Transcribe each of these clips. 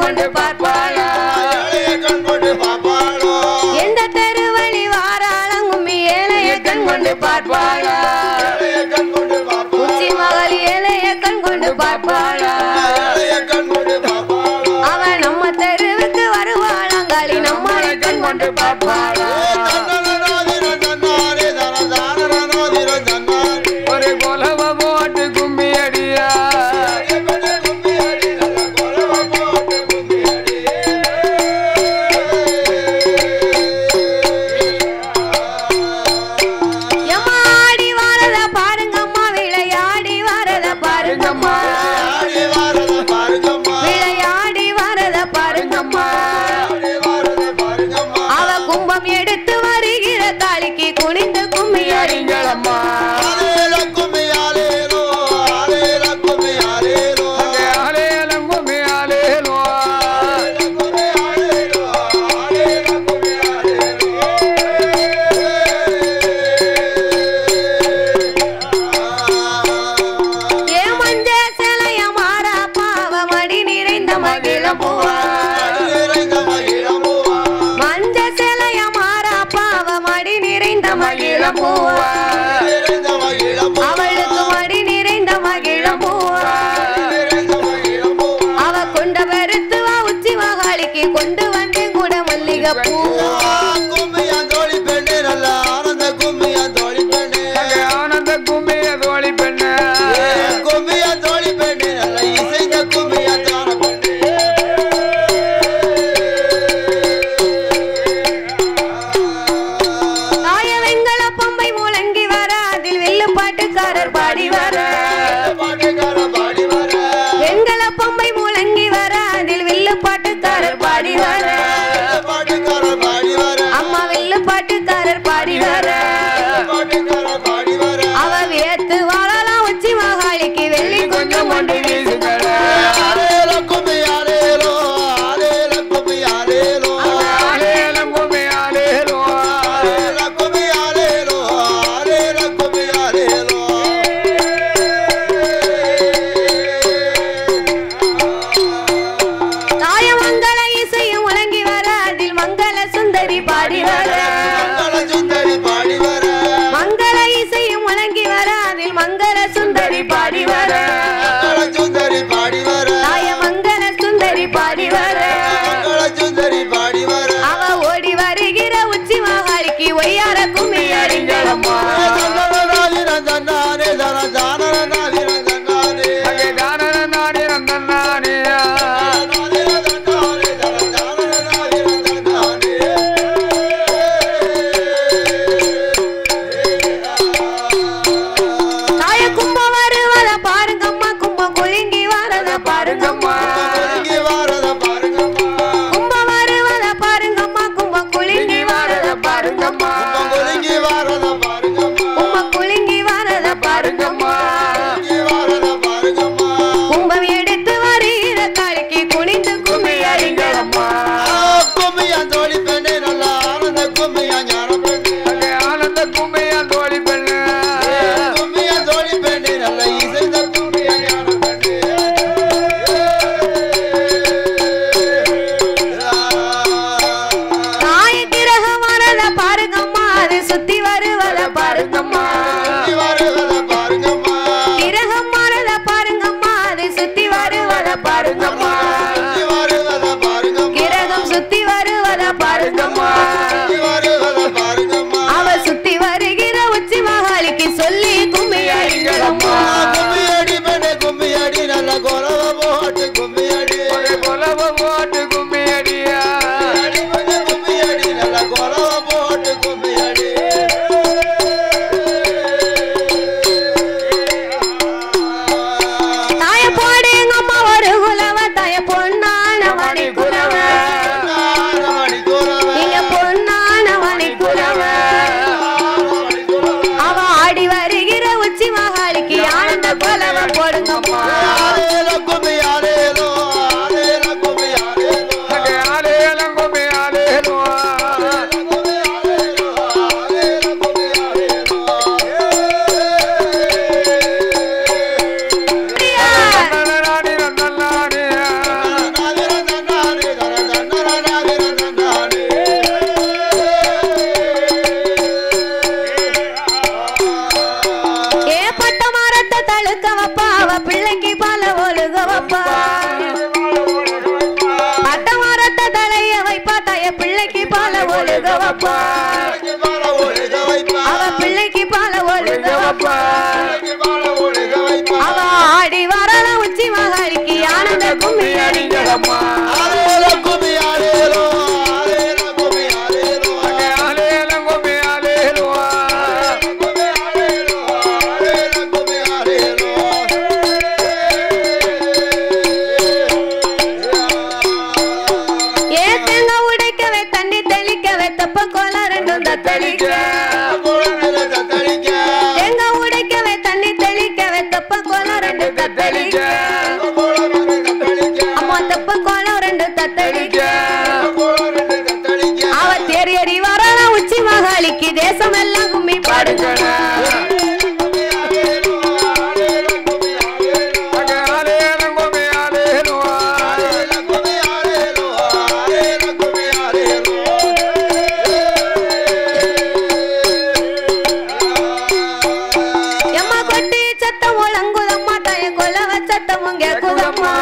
கொண்டு பார்ப்பாளா ஏழைய கண் கொண்டு பாப்பாளோ எந்த தெருவழி வாராளம் கும்மி ஏழைய கண் கொண்டு பார்ப்பாளா ஏழைய கண் கொண்டு பாப்பாளோ உச்சி மகள் ஏழைய கண் கொண்டு பார்ப்பாளா ஏழைய கண் கொண்டு பாப்பாளோ அவன் நம்ம தெருவுக்கு வருவாளாங்காளி நம்மளை கண் கொண்டு பார்ப்பாளா ஒரு கொலவ போட்டு கும்மி அடியா எம்மா ஆடி வாரத பாருங்கம்மா விளையாடி வாரத பாருங்கம்மா விளையாடி வாரத பாருங்கம்மா அவ கும்பம் எடுத்து வருகிற காளிக்கு குனிந்து கும்மி அடிங்களம்மா அங்கே ஆலேலம் கும்மி ஆலேலோ ஏ மஞ்ச சிலைய மாறா பாவ மடி நிறைந்த மகிழம் பூவா மஞ்ச சிலைய மாறா பாவ மடி நிறைந்த மகிழம் பூவா அவளுக்கு மடி நிறைந்த மகிழம் பூவா அவ கொண்ட வெறுத்துவா உச்சி மகாளிக்கு கொண்டு வந்து கூட மல்லிகை பூவா அங்கே ஆனந்த கும்மிய தோழி பெண்ணு தாய வெங்கல பொம்மை முழங்கி வர அதில் வெள்ளு பாட்டுக்காரர் பாடி வர வெங்கல பொம்மை முழங்கி வர அதில் வில்லு பாட்டுக்காரர் பாடி வர அம்மா வில்லு பாட்டுக்காரர் பாடி வர அவ வியத்து வாழலாம் உச்சி மகாளிக்கு வெள்ளி கொஞ்சம் கொண்டு வீசுகள ஆலேலம் கும்மி ஆலேலோ தாய மங்கள இசையும் முழங்கி வர அதில் மங்கள சுந்தரி பாடி வர மங்கள இசையும் முழங்கி வர அதில் மங்கள சுந்தரி பாடி வர சுந்தரி பாடி வர தாய மங்கள சுந்தரி பாடி வர சுந்தரி பாடி வர அவ ஓடி வருகிற உச்சி மகாளிக்கு ஒய்யார கும்மி அடிங்களம்மா அங்கே தானன நாடி ரந்தன்னானியா தாய கும்பம் வருவத பாருங்கம்மா கும்பம் குலுங்கி வரத பாருங்கம்மா கும்பம் வருவத பாருங்கம்மா கும்பம் குலுங்கி வரத பாருங்கம்மா கும்பம் குலுங்கி வரத பாருங்கம்மா கும்பம் எடுத்து வருகிற காளிக்கு குனிந்து கும்மி அடிங்களம்மா அங்கே ஆனந்த கும்மிய தோழி பெண்ணு வைப்பா அவ பிள்ளைக்கு பால ஒழுக வைப்பா அவ ஆடி வரல உச்சி மகாளிக்கு ஆனந்த கும்மி அடிங்கடம்மா ஏ தேங்க உடைக்கவே தண்ணி தெளிக்கவே தப்ப கோல ரெண்டும் தத்தளிக்க தேங்க உடைக்கவே தண்ணி தெளிக்கவே தப்ப கோல ரெண்டு தத்தளிக்க அம்மா தப்ப கோலம் ரெண்டு தத்தளிக்க அவ தேரியடி வரல உச்சி மகாளிக்கு தேசம் எல்லாம் கும்மி பாடுங்க எம்மா கொட்டி சத்தம் ஒழங்குதம்மா தாய கொலவ சத்தமும் கேக்குதம்மா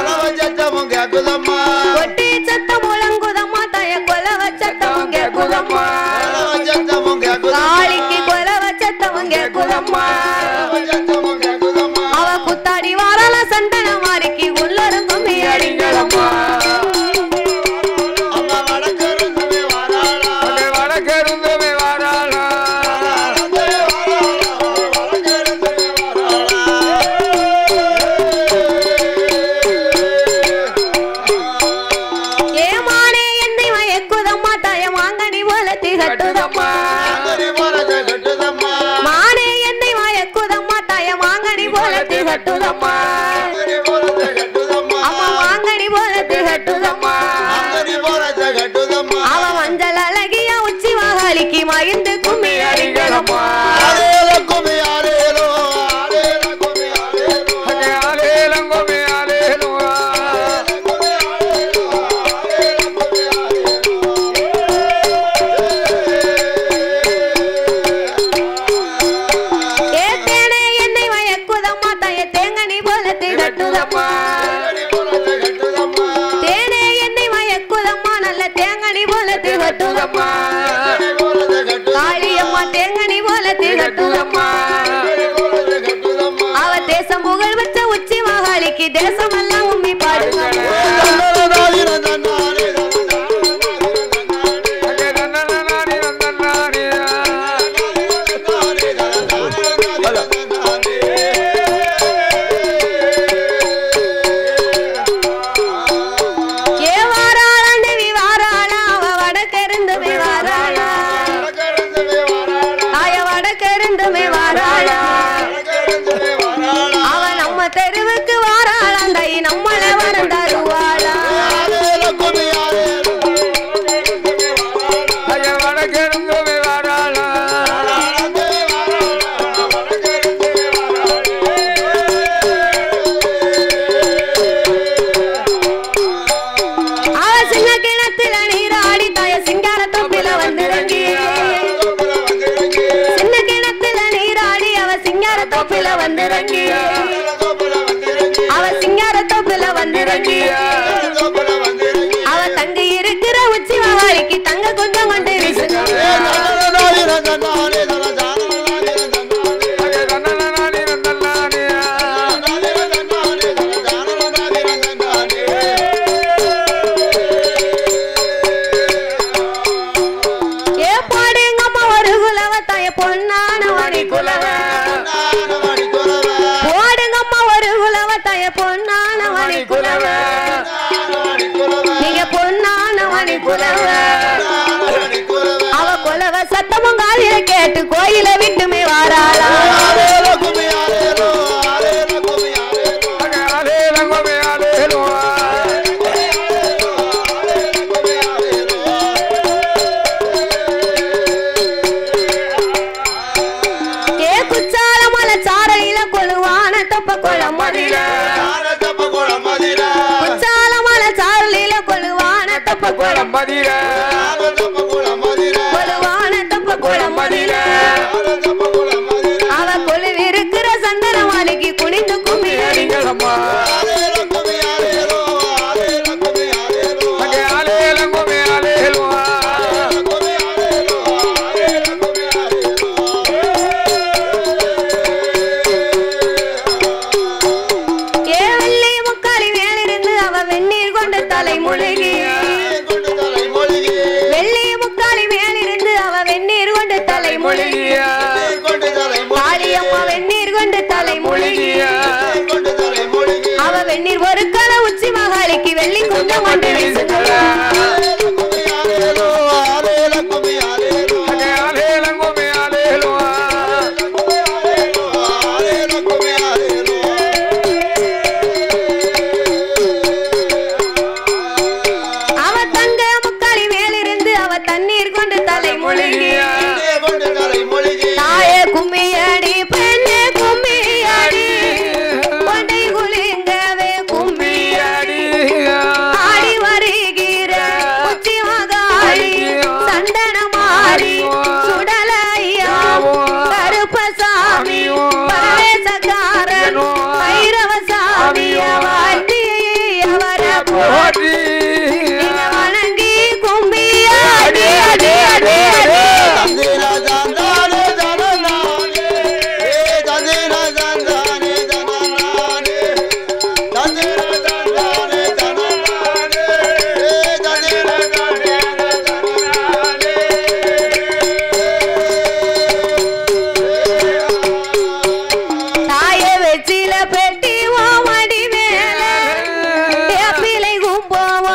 கொட்டி சத்தம் ஒழங்குதம்மா தாய கொலவ சத்தமும் கேக்குதம்மா காளிக்கு கொலவ சத்தமும் கேக்குதம்மா அவ குத்தாடி வரல சண்டன மாறிக்கு உள்ளரும் கும்மி அடிங்களம்மா ஏமானே என்னை மயக்குதம்மா தாய மாங்கனி போல திகட்டுதம்மா மானே என்னை மயக்குதம்மா தாய மாங்கனி போல திகட்டுதம்மா அம்மா மாங்கனி போல திகட்டுதம்மா அவ மஞ்சள் அழகிய உச்சி மகாளிக்கு மகிழ்ந்து கும்மி அடிங்களம்மா ஏ தேனே என்னை மயக்குதம்மா தாய தேங்கனி போல திகட்டுதம்மா தேனே என்னை மயக்குதம்மா நல்ல தேங்கனி போல திகட்டுதம்மா காளியம்மா தேங்கனி போல திகட்டுதம்மா அவ தேசம் புகழ் வச்ச உச்சி மகாளிக்கு தேசம் எல்லாம் உம்மி பாடுங்க ஏ வாராள தேவி வாராளா அவ வடக்கெருந்துமே வாராளா தாய வடக்கெருந்துமே வாராளா அவ நம்ம தெருவுக்கு வாராளாம் தாய் நம்மள வரம் தருவாளா அவ சின்ன கிணத்துல நீராடி தாய சிங்கார தொப்பில வந்துருங்கி சின்ன கிணத்துல நீராடி அவ சிங்கார தொப்பில வந்துருங்கி அவ சிங்கார தொப்பில வந்துருங்கி அவ தங்க இருக்கிற உச்சி மகாளிக்கு தங்க கொஞ்சம் கொண்டு வீசுங்க ஏ பாடுங்கம்மா ஒரு குலவ தாய பொன்னான மணி குலவ போடுங்கம்மா ஒரு குலவ தாய பொன்னான மணி குலவ நீங்க பொன்னான மணி குலவ அவ குலவ சத்தமும் காதில கேட்டு கோயில விட்டுமே வாராளா ஏ குச்சால மலை சாரலில கொழுவான தொப்ப குளம் மதில குச்சால மலை சாரலில கொழுவான தொப்ப குளம் மதிர கொழுவான தொப்ப குளம் மதில அவ கொழுவிருக்கிற சந்தன மாலைக்கு குனிந்து கும்மி அடிங்களம்மா அங்கே அலேலங்கோமே அலேலுவா கொண்டு தலை முழுகி கொண்டு தலை மொழிகி வெள்ளி முக்காலி மேலிருந்து அவ வெந்நீர் கொண்டு தலை முழுகி கொண்டு தலை காளியம்மா வெந்நீர் கொண்டு தலை முழுகி கொண்டு தலை மொழிகி அவ வெந்நீர் ஒரு கல உச்சி மகாளிக்கு வெள்ளி குஞ்சம் கொண்டு வீசுங்க ஆலேலோ ஆலேல குமி ஆலேலோ அலேலங்குமே அலேலோ ஆலேல குமி ஆலேலோ அவ தங்க முக்காலி மேலிருந்து அவ தண்ணீர் கொண்டு தலை முழுகி கொண்டு தலை மொழிகி தாயே கும்மியடி பெண்ணே கும்மியடி கொண்டை குளிங்கவே கும்மியடி ஆடி வருகிற உச்சி மகாளி சண்டன மாறி சுடலையா கருப்பசாமி பரேசக்காரன் பைரவசாமி வாழ்த்தி அவர போற்றி நீங்க வணங்கி கும்மியடி அடி அடி அடி தந்திர தந்தானே தனநானே ஏ தந்திர தந்தானே தனநானே தந்திர தந்தானே தனநானே ஏ தந்திர தந்தானே தனநானே தாய வெச்சில பெட்டி ஓ மடி மேல பிள்ளை கும்போவோ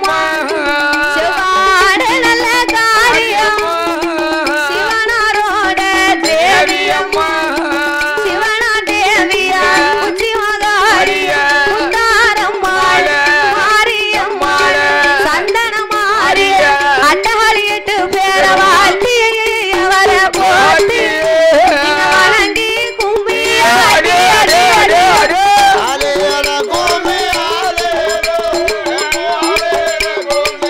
அம்மா செவ்வாடு நல்ல காரியம் சிவனாரோட தேவி தேவி அம்மா சிவனா தேவியா உச்சி மகாரிய முத்தாரம்மாள் மாரியம்மாள் சந்தன மாறிய அட்டகாளியிட்டு பேர வாழ்த்தி அவரை போற்றி நீங்க வணங்கி கும்பி அடி அடி அடி அடி ஆலேல கோமி ஆலேல ஆலேல கோமி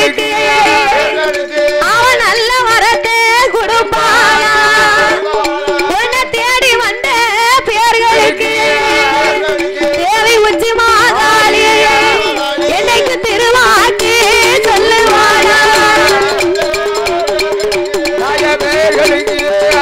பேர்களுக்கு அவன் நல்ல வரத்தை கொடுப்பானா உன்னை தேடி வந்த பேர்களுக்கு தேவி உச்சி மாதாளி என்னைக்கு திருவாக்கி சொல்லுவானா தாய பேர்களுக்கு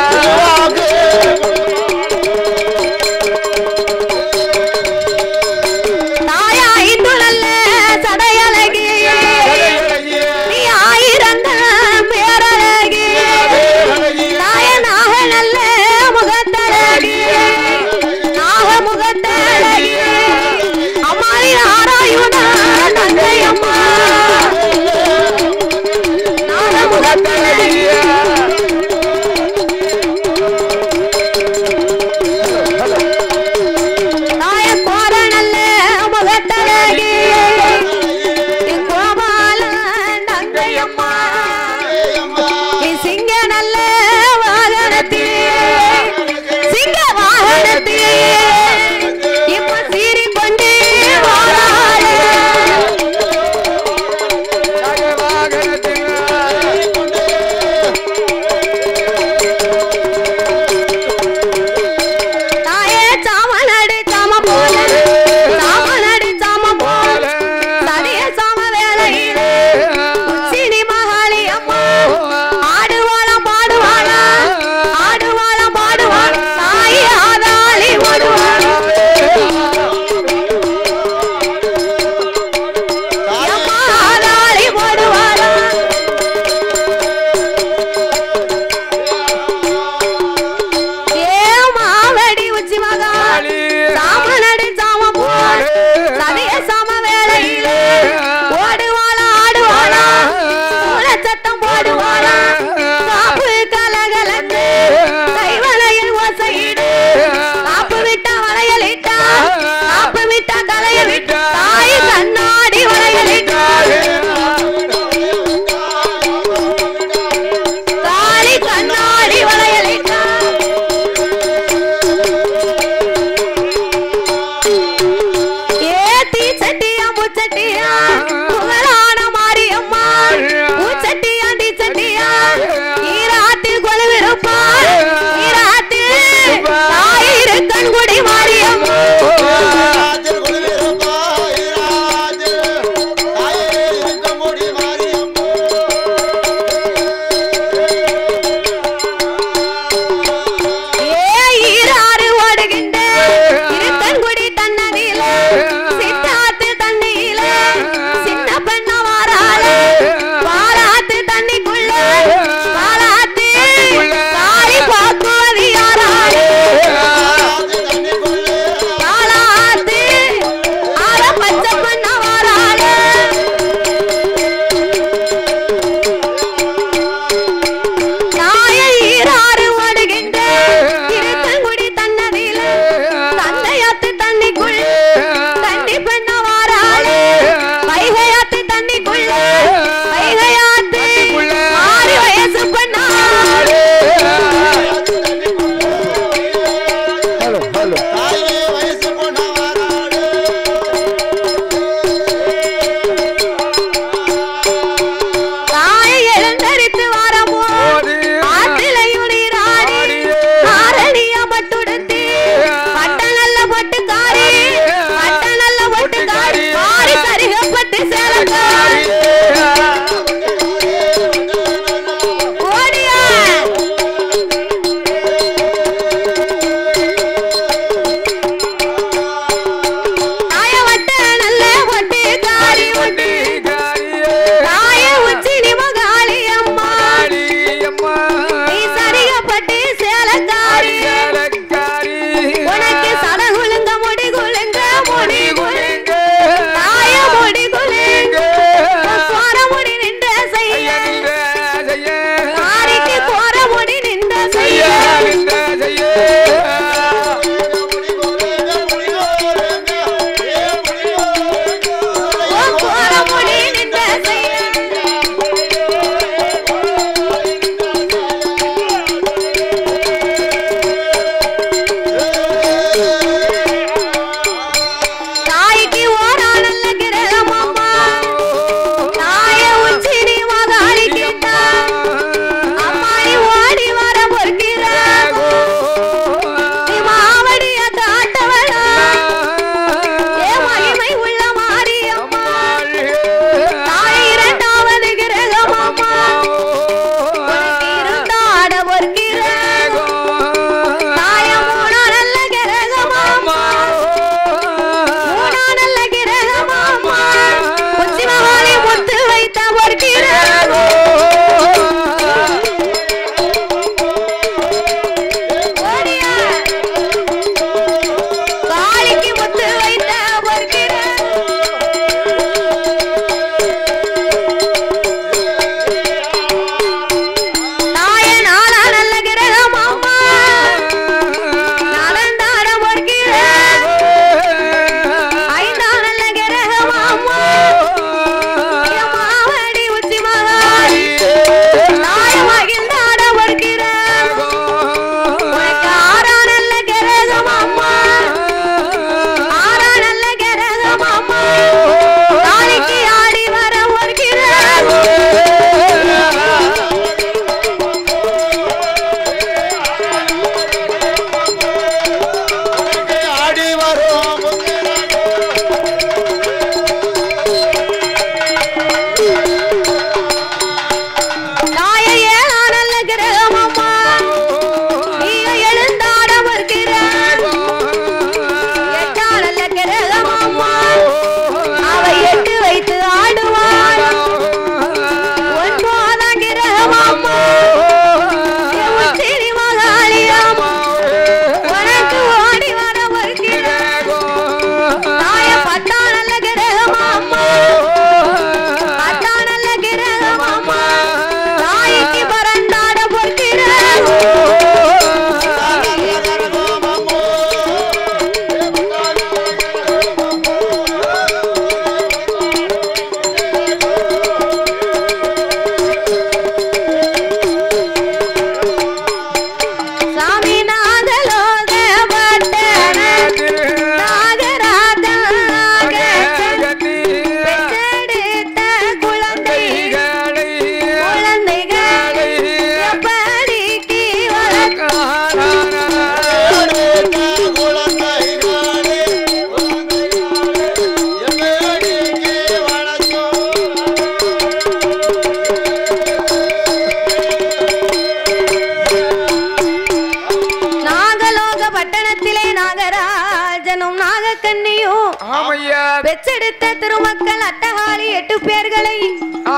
தாயா ஐந்து நல்ல சடையழகி நீ ஆயிரங்கள் பேரழகி நாயனாக நல்ல முகத்தழகி நாக முகத்தழகி அம்மாரி ஆராயுனா தந்தை அம்மா நாக முகத்தழகி தாய கோர நல்ல முகத்தழகி கோபால தந்தை அம்மா நீ சிங்க நல்ல வாகனத்திலே சிங்க வாகனத்திலே இப்ப சீறி கொண்டு வாழாரு தாய வாகனத்தில்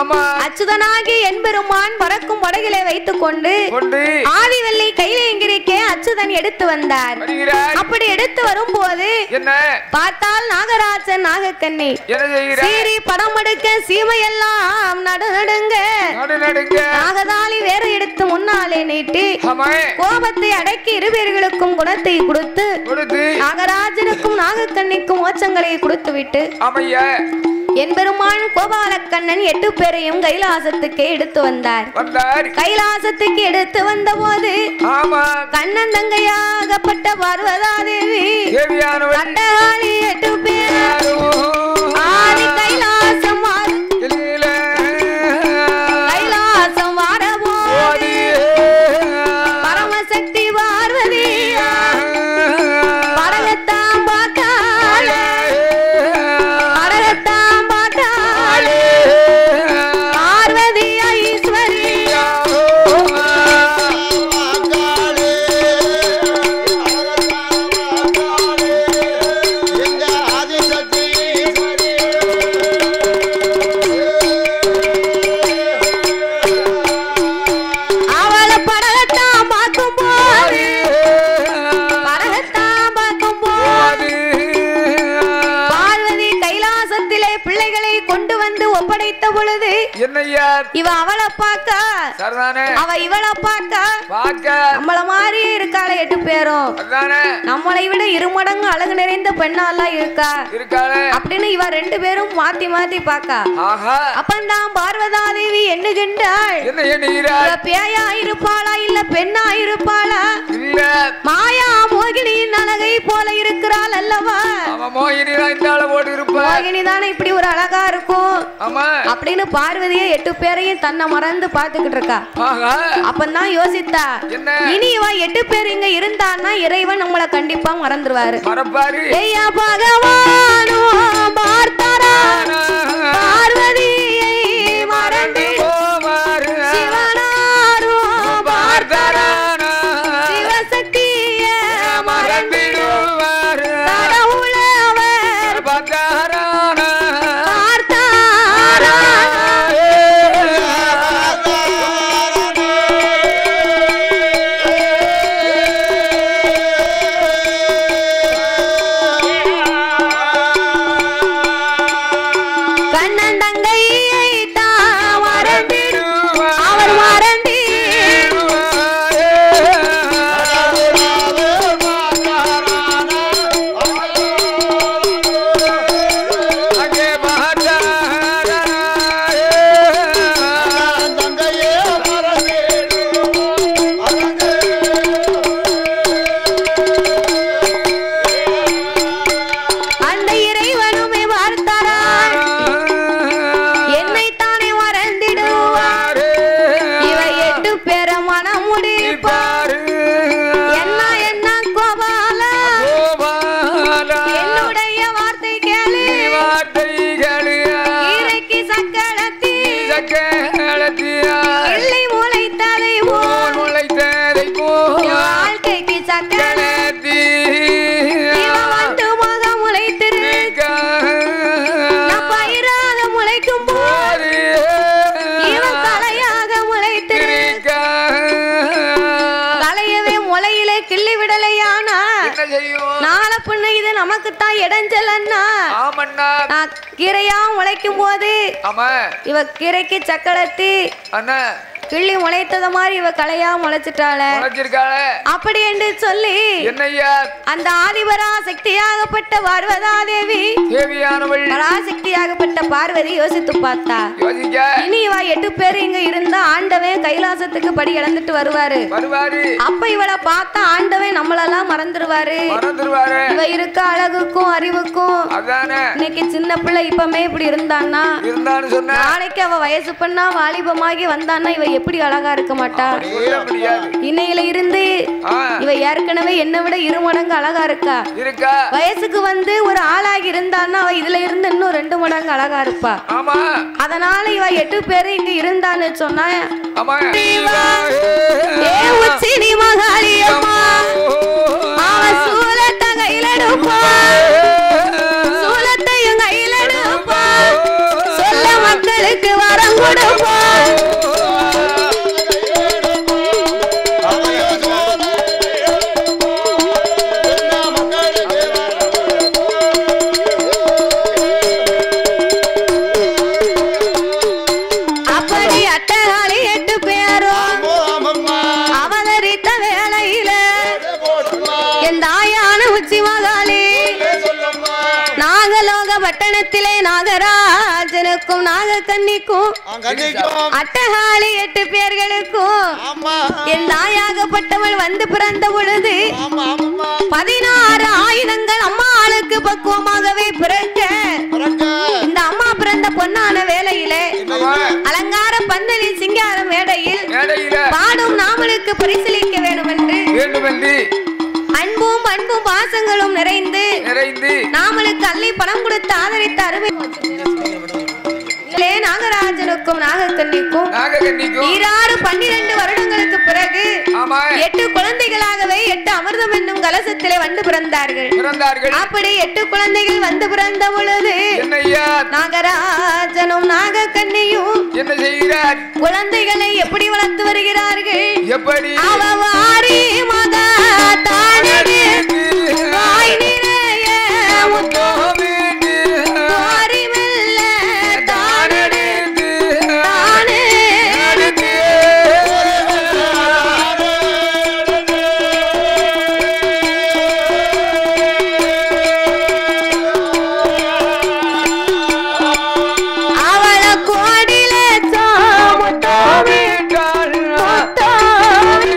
ஆமா அச்சுதனாகி என்பெருமான் பறக்கும் படகிலே வைத்துக் கொண்டு கொண்டு ஆதிவெள்ளி கையில எங்கிருக்கே அச்சுதன் எடுத்து வந்தார் வருகிறாய் அப்படி எடுத்து வரும்போது என்ன பார்த்தால் நாகராஜன் நாகக்கண்ணி என்ன செய்கிறாய் சீரி படம் எடுக்க சீமையெல்லாம் நடு நடுங்க நடு நடுங்க நாகதாளி வேற எடுத்து முன்னாலே நீட்டி ஆமா கோபத்தை அடக்கி இருவேர்களுக்கும் குணத்தை கொடுத்து கொடுத்து நாகராஜனுக்கும் நாகக்கண்ணிக்கும் மோட்சங்களை கொடுத்து விட்டு ஆமையா என்பெருமான் கோபாலக்கண்ணன் எட்டு பேரையும் கைலாசத்துக்கு எடுத்து வந்தார் வந்தார் கைலாசத்துக்கு எடுத்து வந்த போது ஆமா கண்ணன் தங்கையாகப்பட்ட பார்வதாதேவி தேவியானவள் கட்டகாளி எட்டு பேர் ஆதி கைலாசம் வார- கைலாசம் வாரபோது பரமசக்தி பார்வதி படகத்தாம் பார்த்தாள் படகத்தாம் பார்த்தாள் பார்வதி ஐஸ்வரி எங்க ஆதிசக்தி அவளை படகத்தாம் பார்க்கும் போது படகத்தாம் பார்க்கும் போது பார்வதி கைலாசத்திலே பிள்ளைகளை கொண்டு வந்து ஒப்படைத்த பொழுது என்னையா இவ அவளை பார்க்க சரிதானே அவ இவளை பார்க்க பார்க்க நம்மள மாதிரியே இருக்காளே எட்டு பேரும் அதானே நம்மளை விட இருமடங்கு அழகு நிறைந்த பெண்ணாலாம் இருக்கா இருக்காளே அப்படின்னு இவ ரெண்டு பேரும் மாத்தி மாத்தி பாக்கா ஆஹா அப்பந்தான் பார்வதாதேவி எண்ணுகின்றாள் என்ன எண்ணுகிறாய் இவ பேயா இருப்பாளா இல்ல பெண்ணா இருப்பாளா இல்ல மாயா மோகினியின் அழகை போல இருக்கிறாள் அல்லவா அவன் மோகினி தான் இந்த ஆளை போட்டு இருப்பா மோகினி தானே இப்படி ஒரு அழகா இருக்கும் ஆமா அப்படின்னு பார்வதியை எட்டு பேரையும் தன்னை மறந்து பாத்துக்கிட்டு இருக்கா ஆஹா அப்பந்தான் யோசித்தா என்ன இனி இவ எட்டு பேர் இங்க இருந்தான்னா இறைவன் நம்மள கண்டிப்பா மறந்துருவாரு மரப்பாரு ஐயா பகவானோ பார்த்தாரா பார்வதியை மறந்து சிவனாரோ பார்த்தாரா சிவசக்திய மறந்து கடவுளவர் பார்த்தாரா கண்ணன் தங்கையை தான் மறந்திடு அவர் மறந்தி தங்கையே அந்த இறைவனுமே பார்த்தாரா என்னை தானே மறந்திடுவார் இவ எட்டு பேர மனம் முடிப்பார் என்ன என்ன கோபாலா என்னுடைய வார்த்தை கேளு ஈரைக்கு சக்கரத்தி இல்லை முளைத்ததை போல் வாழ்க்கைக்கு சக்கரத்தி இவன் வந்து முகம் முளைத்திரு நான் பயிராக முளைக்கும் போது இவன் தலையாக முளைத்திரு தலையவே முளையிலே கிள்ளி விடலையானா என்ன செய்யும் நாளை பின்ன இது நமக்கு தான் இடைஞ்சலன்னா ஆமண்ணா நான் கீரையா முளைக்கும் போது ஆமா இவ கீரைக்கு சக்கரத்தி அண்ணா கிள்ளி முளைத்தத மாதிரி இவ கலையா முளைச்சிட்டாள உழைச்சிருக்காளே அப்படி என்று சொல்லி என்னய்யா அந்த ஆதிபரா சக்தியாகப்பட்ட பார்வதாதேவி தேவியானவள் பராசக்தியாகப்பட்ட பார்வதி யோசித்து பார்த்தா யோசிக்க இனி இவ எட்டு பேர் இங்க இருந்தா ஆண்டவன் கைலாசத்துக்கு படி இழந்துட்டு வருவாரு வருவாரு அப்ப இவளை பார்த்தா ஆண்டவன் நம்மளெல்லாம் மறந்துருவாரு மறந்துருவாரு இவ இருக்க அழகுக்கும் அறிவுக்கும் அதானே இன்னைக்கு சின்ன பிள்ளை இப்பமே இப்படி இருந்தான்னா இருந்தான்னு சொன்ன நாளைக்கு அவ வயசு பண்ணா வாலிபமாகி வந்தான்னா இவ எப்படி அழகா இருக்க மாட்டா சொல்ல முடியாது இன்னையில இருந்து ஆ, இவ ஏற்கனவே என்னை விட இரு மடங்கு அழகா இருக்கா இருக்கா வயசுக்கு வந்து ஒரு ஆளாகி இருந்தான்னா அவ இதுல இருந்து இன்னும் ரெண்டு மடங்கு அழகா இருப்பா ஆமா அதனால இவ எட்டு பேரு இங்க இருந்தான்னு சொன்னா ஆமா ஏ உச்சினி மகாளியம்மா அவ சூலத்தை கையில எடுப்பா சூலத்தையும் கையில எடுப்பா சொல்ல மக்களுக்கு வரம் கொடுப்போம் அப்படி அட்டகாளி எட்டு பேரும் அவதரித்த வேளையில என் தாயான உச்சி மகாளி நாகலோக பட்டணத்திலே நாகராஜனுக்கும் நாகக்கன்னிக்கும் அட்டகாளி எட்டு பேர்களுக்கும் என் தாயாகப்பட்டவள் வந்து பிறந்த பொழுது பதினாறு ஆயுதங்கள் அம்மாளுக்கு பக்குவமாகவே பிறக்க இந்த அம்மா பிறந்த பொன்னான வேளையிலே அலங்கார பந்தலில் சிங்கார மேடையில் மேடையில பாடும் நாமளுக்கு பரிசீலிக்க வேண்டும் என்று வேண்டுமென்று அன்பும் அன்பும் பாசங்களும் நிறைந்து நிறைந்து நாமளுக்கு அள்ளி பணம் கொடுத்து ஆதரித்த அருமை இதிலே நாகராஜனுக்கும் நாகக்கண்ணிக்கும் நாககன்னிக்கும் ஈராறு பன்னிரண்டு வருடங்களுக்கு பிறகு ஆமா எட்டு குழந்தைகளாகவே எட்டு அமிர்தம் என்னும் கலசத்திலே வந்து பிறந்தார்கள் பிறந்தார்கள் அப்படி எட்டு குழந்தைகள் வந்து பிறந்த பொழுது என்னையா நாகராஜனும் நாகக்கண்ணியும் என்ன செய்கிறார் குழந்தைகளை எப்படி வளர்த்து வருகிறார்கள் எப்படி அவவாரி மக தானது வாய் நிறைய முத்தோரி மெல்ல தானெடுத்து தானே அவள கோடில முத்தோவி முத்தோவி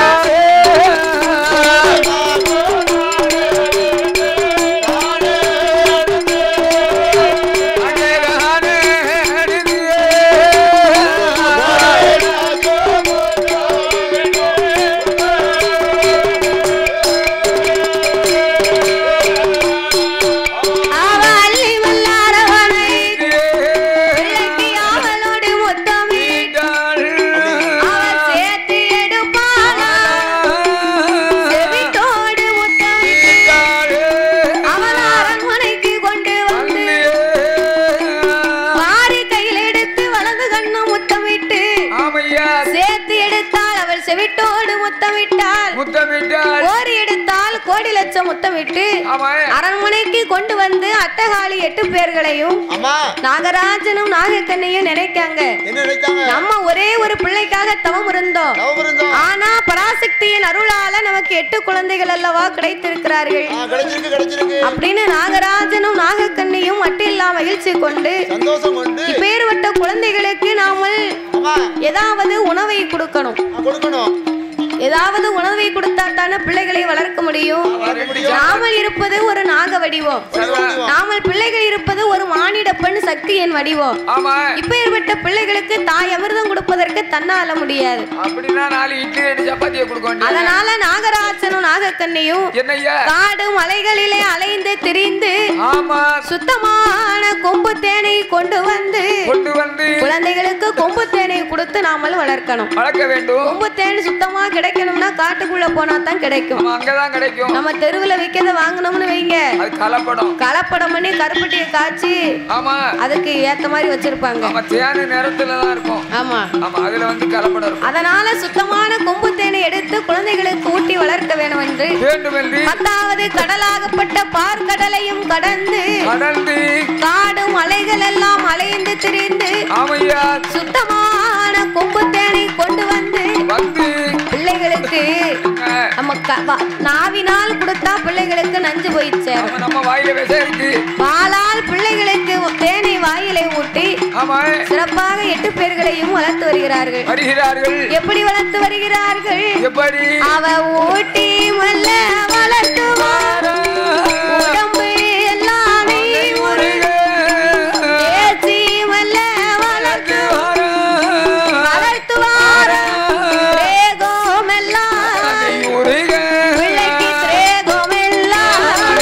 அவ அள்ளி வல்லாரவனை விளக்கி அவளோடு முத்தமிட்டு அவள் சேர்த்து எடுப்பானா செவிட்டோடு முத்தமிட்டு அவள் அரண்மனைக்கு கொண்டு வந்து மாறி கையில் எடுத்து வலது கண்ணு முத்தமிட்டு ஆமையா சேர்த்து எடுத்தால் அவள் செவிட்டோடு முத்தமிட்டாள் முத்தமிட்டால் கோரி எடுத்தால் கோடி லட்சம் முத்தமிட்டு ஆமா அரண்மனைக்கு கொண்டு வந்து அட்டகாளி எட்டு பேர்களையும் நாகராஜனும் நாகக்கண்ணையும் நினைக்காங்க என்ன நினைச்சாங்க நம்ம ஒரே ஒரு பிள்ளைக்காக தவம் இருந்தோம் தவம் இருந்தோம் ஆனா பராசக்தியின் அருளால நமக்கு எட்டு குழந்தைகள் அல்லவா கிடைத்திருக்கிறார்கள் ஆ, கிடைச்சிருக்கு கிடைச்சிருக்கு அப்படின்னு நாகராஜனும் நாகக்கண்ணியும் மட்டில்லா மகிழ்ச்சி கொண்டு சந்தோஷம் கொண்டு இப்பேற்பட்ட குழந்தைகளுக்கு நாமல் ஆமா ஏதாவது உணவை கொடுக்கணும் ஆ, கொடுக்கணும் ஏதாவது உணவை கொடுத்தா தானே பிள்ளைகளை வளர்க்க முடியும் வளர்க்க முடியும். நாமல் இருப்பது ஒரு நாக வடிவம் நாமல் பிள்ளைகள் இருப்பது ஒரு மானிட பெண் சக்தியின் வடிவம் ஆமா இப்பேற்பட்ட பிள்ளைகளுக்கு தாய் அமிர்தம் கொடுப்பதற்கு தன்னால முடியாது அப்படின்னா நாலு இட்லி ரெண்டு சப்பாத்தியை கொடுக்க வேண்டியது அதனால நாகராஜனும் நாகக்கண்ணியும் என்னய்யா காடு மலைகளிலே அலைந்து திரிந்து ஆமா சுத்தமான கொம்பு தேனை கொண்டு வந்து கொண்டு வந்து குழந்தைகளுக்கு கொம்பு தேனை கொடுத்து நாமல் வளர்க்கணும் வளர்க்க வேண்டும் கொம்பு தேன் சுத்தமா கிடைக்கணும்னா காட்டுக்குள்ள போனா தான் கிடைக்கும் ஆமா அங்கதான் கிடைக்கும் நம்ம தெருவுல விக்கிறத வாங்கினோம்னு வைங்க அது கலப்படம் கலப்படம் பண்ணி கருப்பட்டியை காய்ச்சி ஆமா அதுக்கு ஏத்த மாதிரி வச்சிருப்பாங்க ஆமா தேனு நேரத்துல தான் இருக்கும் ஆமா ஆமா அதுல வந்து கலப்படம் இருக்கும் அதனால சுத்தமான கொம்பு தேனை எடுத்து குழந்தைகளுக்கு ஊட்டி வளர்க்க வேண்டும் என்று வேண்டும் என்று பத்தாவது கடலாகப்பட்ட பார்க்கடலையும் கடந்து கடந்து காடு மலைகள் எல்லாம் அலைந்து திரிந்து ஆமையா சுத்தமான கொம்பு தேனை கொண்டு வந்து வந்து பிள்ளைகளுக்கு அஹ், நம்ம க- வ- நாவினால் கொடுத்தா பிள்ளைகளுக்கு நஞ்சு போயிடுச்சு ஆமா, நம்ம வாயில விஷம் இருக்கு பாலால் பிள்ளைகளுக்கு தேனை வாயிலை ஊட்டி ஆமா சிறப்பாக எட்டு பேர்களையும் வளர்த்து வருகிறார்கள் வருகிறார்கள் எப்படி வளர்த்து வருகிறார்கள் எப்படி அவ ஊட்டி மல்ல வளர்த்துவார் உடம்பு எல்லாமே ஒரு பேச்சு மல்ல வளர்த்து வளர்த்துவார் தேகம் எல்லாம் பிள்ளைக்கு தேகம் எல்லாம்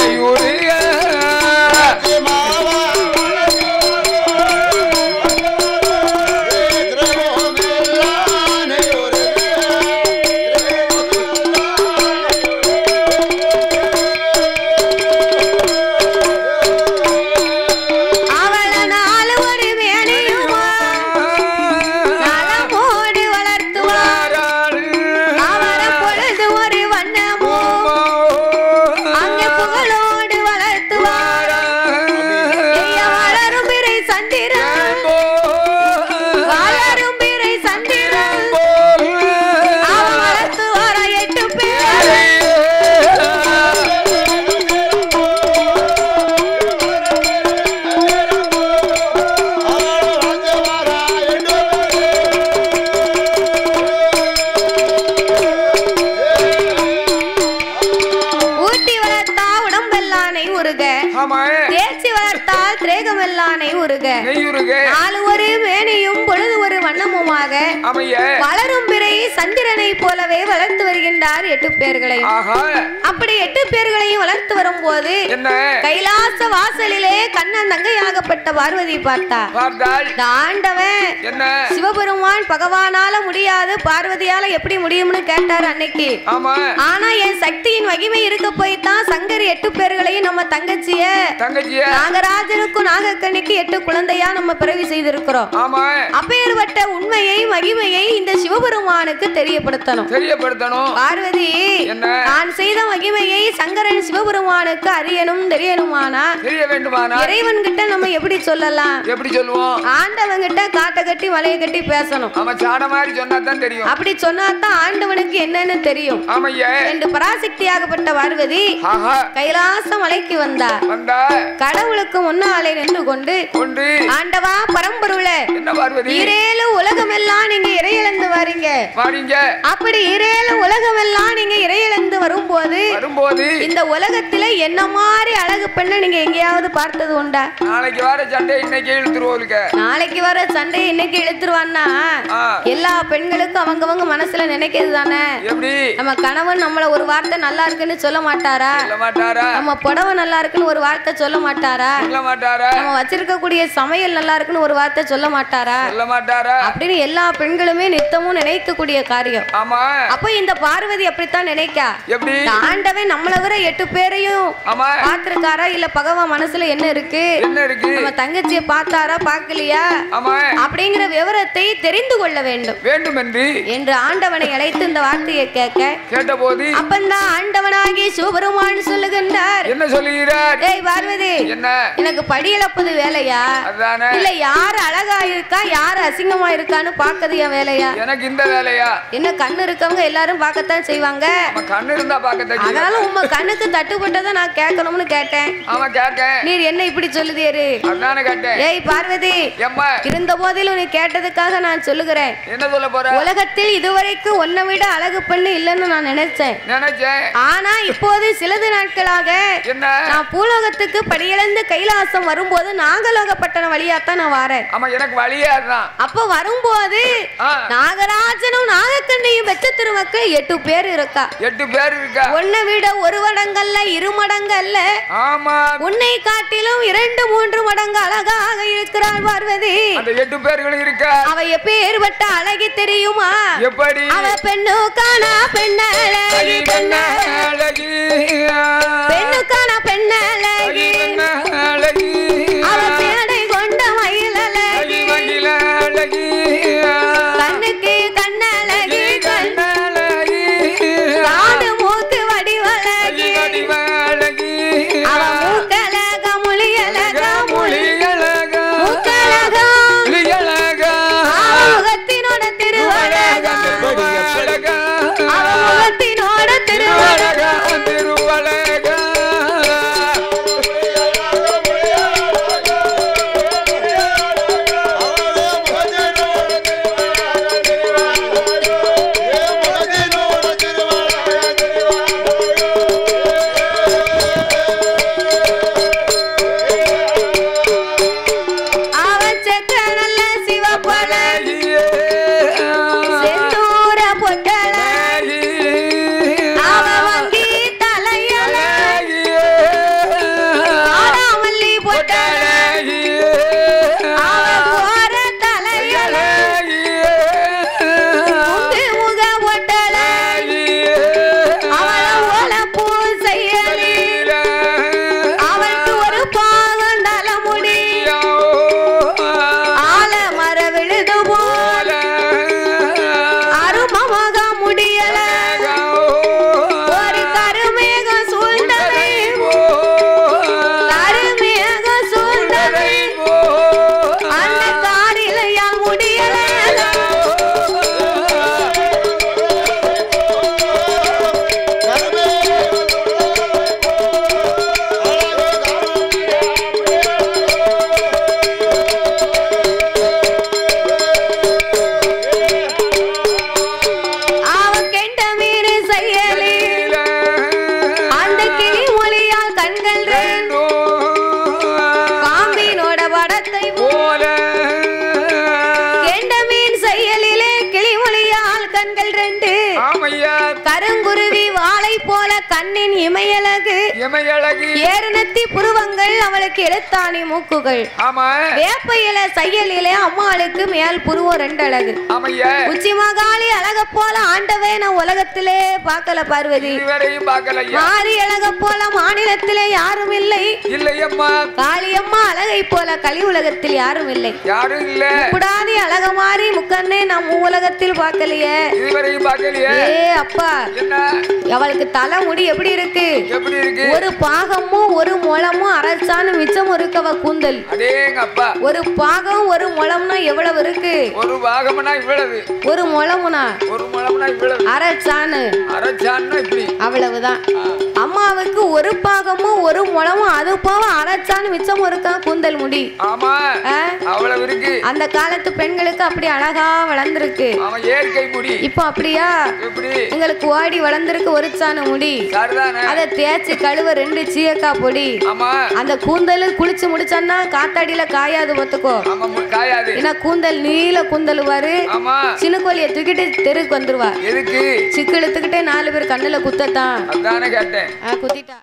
நெய்யுருக நெய்யுருக நாலு ஒரு மேனியும் பொழுது ஒரு வண்ணமுமாக அமைய வளரும் பிறை சந்திரனை போலவே வளர்த்து வருகின்றார் எட்டு பேர்களையும் ஆஹா அப்படி எட்டு பேர்களையும் வளர்த்து வரும்போது என்ன கைலாச வாசலிலே கண்ணன் தங்கையாகப்பட்ட பார்வதி பார்த்தா பார்த்தால் இந்த ஆண்டவன் என்ன சிவபெருமான் பகவானால முடியாது பார்வதியால எப்படி முடியும்னு கேட்டார் அன்னைக்கு ஆமா ஆனா என் சக்தியின் மகிமை இருக்க போய் தான் சங்கர் எட்டு பேர்களையும் நம்ம தங்கச்சிய தங்கச்சிய நாகராஜனுக்கும் நாகக்கண்ணிக்கு எட்டு குழந்தையா நம்ம பிறவி செய்திருக்கிறோம் ஆமா அப்பேற்பட்ட உண்மையை மகிமையை இந்த சிவபெருமானுக்கு தெரியப்படுத்தணும் தெரியப்படுத்தணும் பார்வதி என்ன நான் செய்த மகிமையை சங்கரன் சிவபெருமானுக்கு அறியணும் தெரியணுமானா தெரிய வேண்டுமானா இறைவன் கிட்ட நம்ம எப்படி சொல்லலாம் எப்படி சொல்லுவோம் ஆண்டவன் கிட்ட காட்டை கட்டி வலைய கட்டி பேசணும் ஆமா சாட மாதிரி சொன்னா தான் தெரியும் அப்படி சொன்னாதான் ஆண்டவனுக்கு என்னன்னு தெரியும் ஆமைய என்று பராசக்தியாகப்பட்ட பார்வதி ஆஹா கைலாச மலைக்கு வந்தா வந்தா கடவுளுக்கு முன்னாலே நின்று கொண்டு கொண்டு ஆண்டவா பரம்பொருள என்ன பார்வதி இரேழு உலகமெல்லாம் நீங்க இறையிழந்து வரீங்க வாடிங்க அப்படி இரேழு உலகமெல்லாம் நீங்க இறையிழந்து வரும்போது வரும்போது இந்த உலகத்துல என்ன மாதிரி அழகு பெண்ணை நீங்க எங்கேயாவது பார்த்தது உண்டா நாளைக்கு வர சண்டை இன்னைக்கு இழுத்துருவோலுக்க நாளைக்கு வர சண்டை இன்னைக்கு இழுத்துருவான்னா ஆ எல்லா பெண்களுக்கும் அவங்கவங்க மனசுல நினைக்கிறது தானே எப்படி நம்ம கணவன் நம்மள ஒரு வார்த்தை நல்லா இருக்குன்னு சொல்ல மாட்டாரா சொல்ல மாட்டாரா நம்ம புடவை நல்லா இருக்குன்னு ஒரு வார்த்தை சொல்ல மாட்டாரா சொல்ல மாட்டாரா நம்ம வச்சிருக்கக்கூடிய சமையல் நல்லா இருக்குன்னு ஒரு வார்த்தை சொல்ல மாட்டாரா சொல்ல மாட்டாரா அப்படின்னு எல்லா பெண்களுமே நித்தமும் நினைக்கக்கூடிய காரியம் ஆமா அப்போ இந்த பார்வதி அப்படித்தான் நினைக்கா எப்படி இந்த ஆண்டவன் நம்மளை விட எட்டு பேரையும் ஆமா பார்த்திருக்காரா இல்ல பகவான் மனசுல என்ன இருக்கு என்ன இருக்கு நம்ம தங்கச்சிய பார்த்தாரா பார்க்கலையா ஆமா அப்படிங்கிற விவரத்தை தெரிந்து கொள்ள வேண்டும் வேண்டும் என்று என்று ஆண்டவனை அழைத்து இந்த வார்த்தையை கேட்க கேட்டபோது அப்பந்தான் ஆண்டவனாகி சிவபெருமான் சொல்லுகின்றார் என்ன சொல்லுகிறார் ஏய் பார்வதி என்ன எனக்கு படியளப்பது வேலையா அதுதானே இல்ல யார் அழகா இருக்கா யார் அசிங்கமா இருக்கான்னு பாக்கது என் வேலையா எனக்கு இந்த வேலையா என்ன கண்ணு இருக்கவங்க எல்லாரும் பார்க்கத்தான் செய்வாங்க நம்ம கண்ணு இருந்தா பார்க்க தெரியும் அதனால உங்க கண்ணுக்கு தட்டுப்பட்டதை நான் கேட்கணும்னு கேட்டேன் ஆமா கேட்க நீர் என்ன இப்படி சொல்லுதேரு அதானே கேட்டேன் ஏய் பார்வதி எம்மா இருந்த போதிலும் நீ கேட்டதுக்காக நான் சொல்லுகிறேன் என்ன சொல்ல போற உலகத்தில் இதுவரைக்கும் உன்னை விட அழகு பெண்ணு இல்லைன்னு நான் நினைச்சேன் நினைச்சேன் ஆனா இப்போது சிலது நாட்களாக என்ன நான் பூலோகத்துக்கு படியிழந்து கைலாசம் வரும்போது நாகலோகப்பட்டணம் வழியாத்தான் நான் வரேன் ஆமா எனக்கு வழியே அதுதான் அப்போ வரும்போது ஆ, நாகராஜனும் நாகக்கண்ணியும் பெற்ற திருமக்கள் எட்டு பேர் இருக்கா எட்டு பேர் இருக்கா உன்னை விட ஒரு மடங்கல்ல இரு மடங்கல்ல ஆமா உன்னை காட்டிலும் இரண்டு மூன்று மடங்கு அழகாக இருக்கிறாள் பார்வதி அந்த எட்டு பேர்களும் இருக்கா அவ எப்பேற்பட்ட அழகி தெரியுமா எப்படி அவ பெண்ணுக்கான பெண்ணழகி அழகி பெண்ண அழகி பெண்ணுக்கான பெண்ணழகி அழகி அவ பேடை கொண்ட மயிலழகி மகிழ அழகி கண்ணுக்கு கண்ணழகி கண் அழகி காது மூக்கு வடிவழகி அழகி அவ மூக்கழக மொழியழக மொழி அழகா மூக்கழக அழகா அவ முகத்தினோட திருவழக அவ முகத்தினோட திருவழக திருவழகா கண்கள் ரெண்டு ஆமையா கருங்குருவி வாளை போல கண்ணின் இமையழகு இமையழகி ஏரணத்தி புருவங்கள் அவளுக்கு எழுத்தாணி மூக்குகள் ஆமா வேப்ப இல செய்யலிலே அம்மாளுக்கு மேல் புருவம் ரெண்டு அழகு ஆமையா உச்சி மகாளி அழக போல ஆண்டவே நான் உலகத்திலே பார்க்கல பார்வதி இதுவரையும் பார்க்கலையா மாறி அழக போல மாநிலத்திலே யாரும் இல்லை இல்லையம்மா காளியம்மா அழகை போல கலி உலகத்தில் யாரும் இல்லை யாரும் இல்ல குடாதி அழக மாறி முக்கண்ணே நம்ம உலகத்தில் பார்க்கலையே இதுவரையும் பார்க்கலையே ஏ அப்பா என்ன அவளுக்கு தலை முடி எப்படி இருக்கு எப்படி இருக்கு ஒரு பாகமும் ஒரு முழமும் அரைச்சான்னு மிச்சம் இருக்கு அவ கூந்தல் அடேங்க அப்பா ஒரு பாகம் ஒரு முழம்னா எவ்வளவு இருக்கு ஒரு பாகம்னா இவ்வளவு ஒரு முழமுனா ஒரு முழம்னா இவ்வளவு அரைச்சான்னு அரைச்சான்னா இப்படி அவ்வளவுதான் அம்மாவுக்கு ஒரு பாகமும் ஒரு முழமும் அது போக அரைச்சான்னு மிச்சம் இருக்கா கூந்தல் முடி ஆமா ஆ? அவ்வளவு இருக்கு அந்த காலத்து பெண்களுக்கு அப்படி அழகா வளர்ந்துருக்கு அவன் ஏற்கை முடி இப்போ அப்படியா எப்படி எங்களுக்கு ஓடி வளர்ந்துருக்கு ஒரு சாண முடி சரிதானே அதை தேய்ச்சி கழுவ ரெண்டு சீயக்காய் பொடி ஆமா அந்த கூந்தல் குளிச்சு முடிச்சான்னா காத்தாடியில காயாது பார்த்துக்கோ ஆமா மு- காயாது ஏன்னா கூந்தல் நீல கூந்தல் வாரு ஆமா சின்ன கோழியை தூக்கிட்டு தெருக்கு வந்துருவா எதுக்கு சிக்கு இழுத்துக்கிட்டே நாலு பேர் கண்ணுல குத்தத்தான் அதானே கேட்டேன் ஆ, குத்திட்டா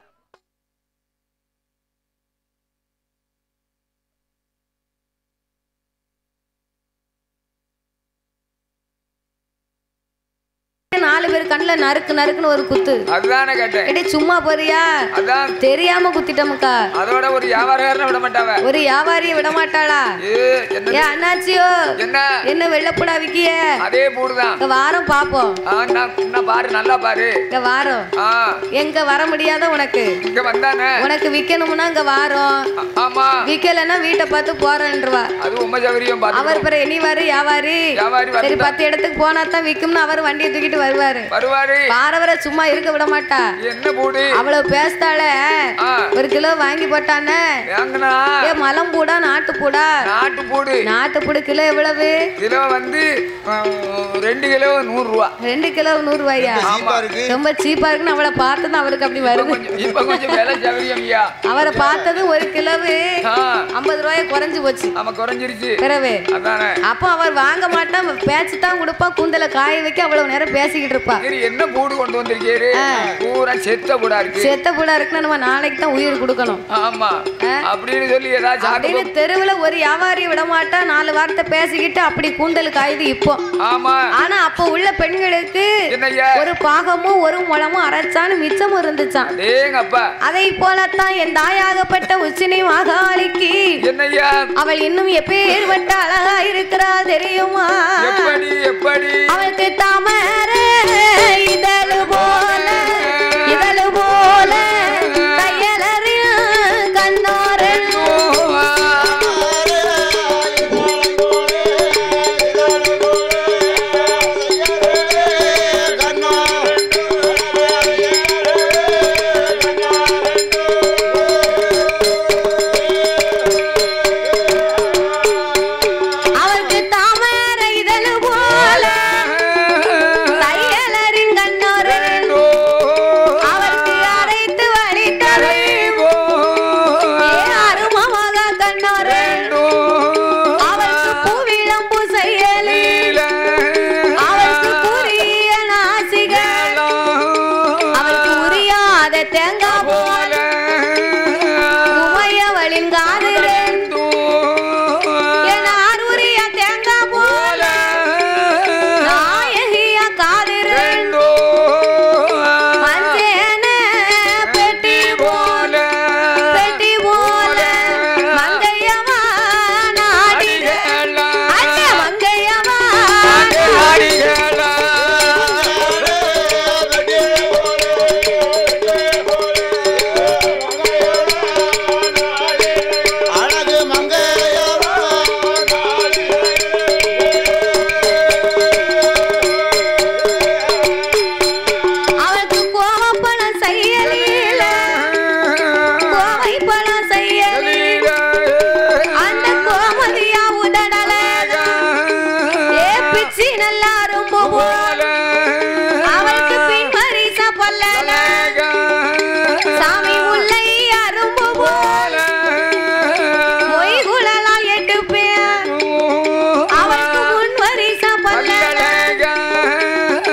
நாலு பேர் கண்ணுல நறுக்கு நறுக்குன்னு ஒரு குத்து அதுதானே கேட்டேன் எடி சும்மா போறியா அதான் தெரியாம குத்திட்டமுக்கா அதோட ஒரு வியாபாரக்காரனை விட மாட்டாவ ஒரு வியாபாரியை விட மாட்டாளா ஏ என்ன ஏ அண்ணாச்சியோ என்ன என்ன வெள்ளப்புடா விக்கிய அதே பூடுதான் இங்க வாரம் பாப்போம் ஆ, நான் இன்னும் பாரு நல்லா பாரு இங்க வாரம் ஆ எங்க வர முடியாத உனக்கு இங்க வந்தானே உனக்கு விக்கணும்னா இங்க வாரம் ஆ- ஆமா விக்கலைன்னா வீட்டை பார்த்து போறேன்றவா அது உண்மை சௌகரியம் பார்த்து அவர் பிறகு இனி வாரு வியாபாரி வியாபாரி சரி வந்து பத்து இடத்துக்கு போனா தான் விக்கும்னு அவர் வண்டியை தூக்கிட்டு வருவாரு வருவாரு வாரவரை சும்மா இருக்க விட மாட்டா என்ன பூடு அவ்வளவு பேசுதாள ஆ ஒரு கிலோ வாங்கி போட்டானே வாங்கினா ஏ மலம் பூடா நாட்டு பூடா நாட்டு பூடு நாட்டு பூடு கிலோ எவ்வளவு கிலோ வந்து ஆ, ரெண்டு கிலோ நூறு ரூபா ரெண்டு கிலோ நூறு ரூபாயா சீப்பா இருக்கு ரொம்ப சீப்பா இருக்குன்னு அவளை பார்த்ததும் அவருக்கு அப்படி வருது கொஞ்சம் இப்ப கொஞ்சம் விலை சௌகரியம் ஐயா அவரை பார்த்ததும் ஒரு கிலோவு ஆ ஐம்பது ரூபாய் குறைஞ்சு போச்சு ஆமா குறைஞ்சிருச்சு பிறவு அதானே அப்போ அவர் வாங்க மாட்டா பேச்சு தான் கொடுப்பா கூந்தல காய வைக்க அவ்வளவு நேரம் பேசிக்கிட்டு இருப்பா சரி என்ன பூடு கொண்டு வந்திருக்கீரு பூரா செத்த பூடா இருக்கு செத்த பூடா இருக்குன்னா நம்ம நாளைக்கு தான் உயிர் கொடுக்கணும் ஆமா அப்படின்னு சொல்லி ஏதாவது சாக்கு அப்படின்னு தெருவுல ஒரு வியாபாரி விட மாட்டா நாலு வார்த்தை பேசிக்கிட்டு அப்படி கூந்தல் காயுது இப்போ ஆமா ஆனா அப்போ உள்ள பெண்களுக்கு என்னய்யா ஒரு பாகமும் ஒரு முழமும் அரைச்சான்னு மிச்சமும் இருந்துச்சான் டேங்கப்பா அதை போலத்தான் என் தாயாகப்பட்ட உச்சினி மகாளிக்கு என்னய்யா அவள் இன்னும் எப்பேற்பட்ட அழகா இருக்கிறா தெரியுமா எப்படி எப்படி அவளுக்கு தாமரை இதழு போல இதழு போல தையலறில் கண்ணோரன் அவளுக்கு தாமரை இதழு போல தையலறின் கண்ணோரன் அவளுக்கு அரைத்து வடித்தவை அருமமாக கண்ணோரன் அவளுக்கு பூவிளம்பு செய்யலி அவளுக்கு புரிய நாசிகள் அவளுக்கு உரியாத தேங்காய் போல உமையவளின் காதிரன் எனார் உரிய தேங்காய் போல நாயகிய காதிரன் மஞ்சேன பெட்டி போல பெட்டி போல மங்கையவா நாடிக அண்ண மங்கையவா அழகு மங்கையவா அவளுக்கு கோவப்பணம் செய்யலில கோவை பணம் செய்யலில அந்த கோமதியா உதடல ஏ பிச்சி நல்லா ரொம்ப போல அவளுக்கு பின் மரிச பல்லல சாமி முல்லை அரும்பு போல மொய் குழலால் எட்டு பேர் அவளுக்கு முன் வரிச பல்லல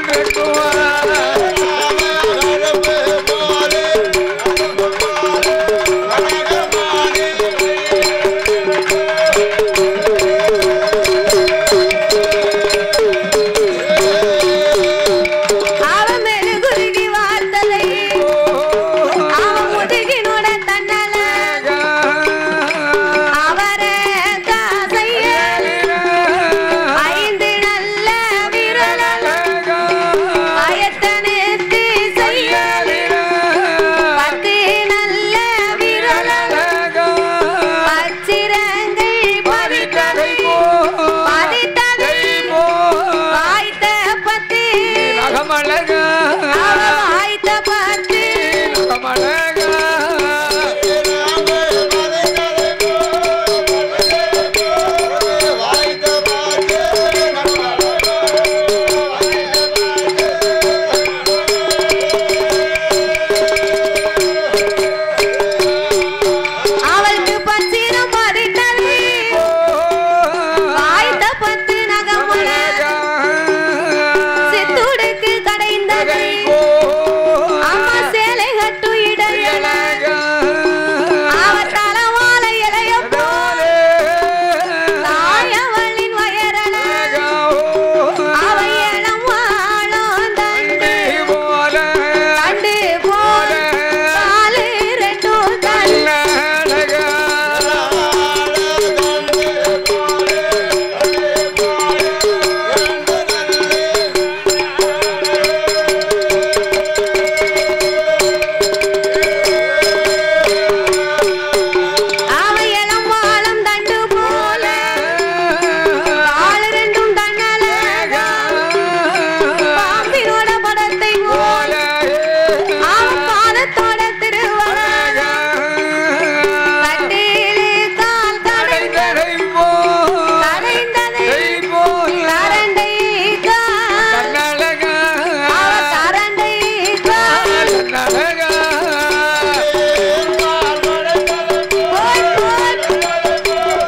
அவன் மெழுகுருகி வார்த்ததை அவன் முதுகினோட தன்னல அவரை காசைய ஐந்து நல்ல விரலால பயத்தனுக்கு செய்ய பத்து நல்ல விரலால பச்சிரங்கள் பதித்ததை பதித்ததை வாய்த்த பத்து அவன் வாய்த்த பத்து அவளுக்கு பச்சிரம் பதித்தது வாய்த்த பத்து நகமுல சித்துடுக்கு கடைந்தது அம்மா சேலை கட்டு இடையில அவ தலவால இலைய போல தாயவளின் வயரல அவ இளம் வாழும் தண்டு தண்டு போல காலு ரெண்டும் தண்டு அவ இளம் வாழும் தண்டு போல காலு ரெண்டும் தன்னல பாம்பினோட படத்தை போல அவன் பாதத்தோட திருவர கட்டிலே கால் கடைந்தது கரைந்தது கரண்டை கால் அவ கரண்டை கால் போய் போய்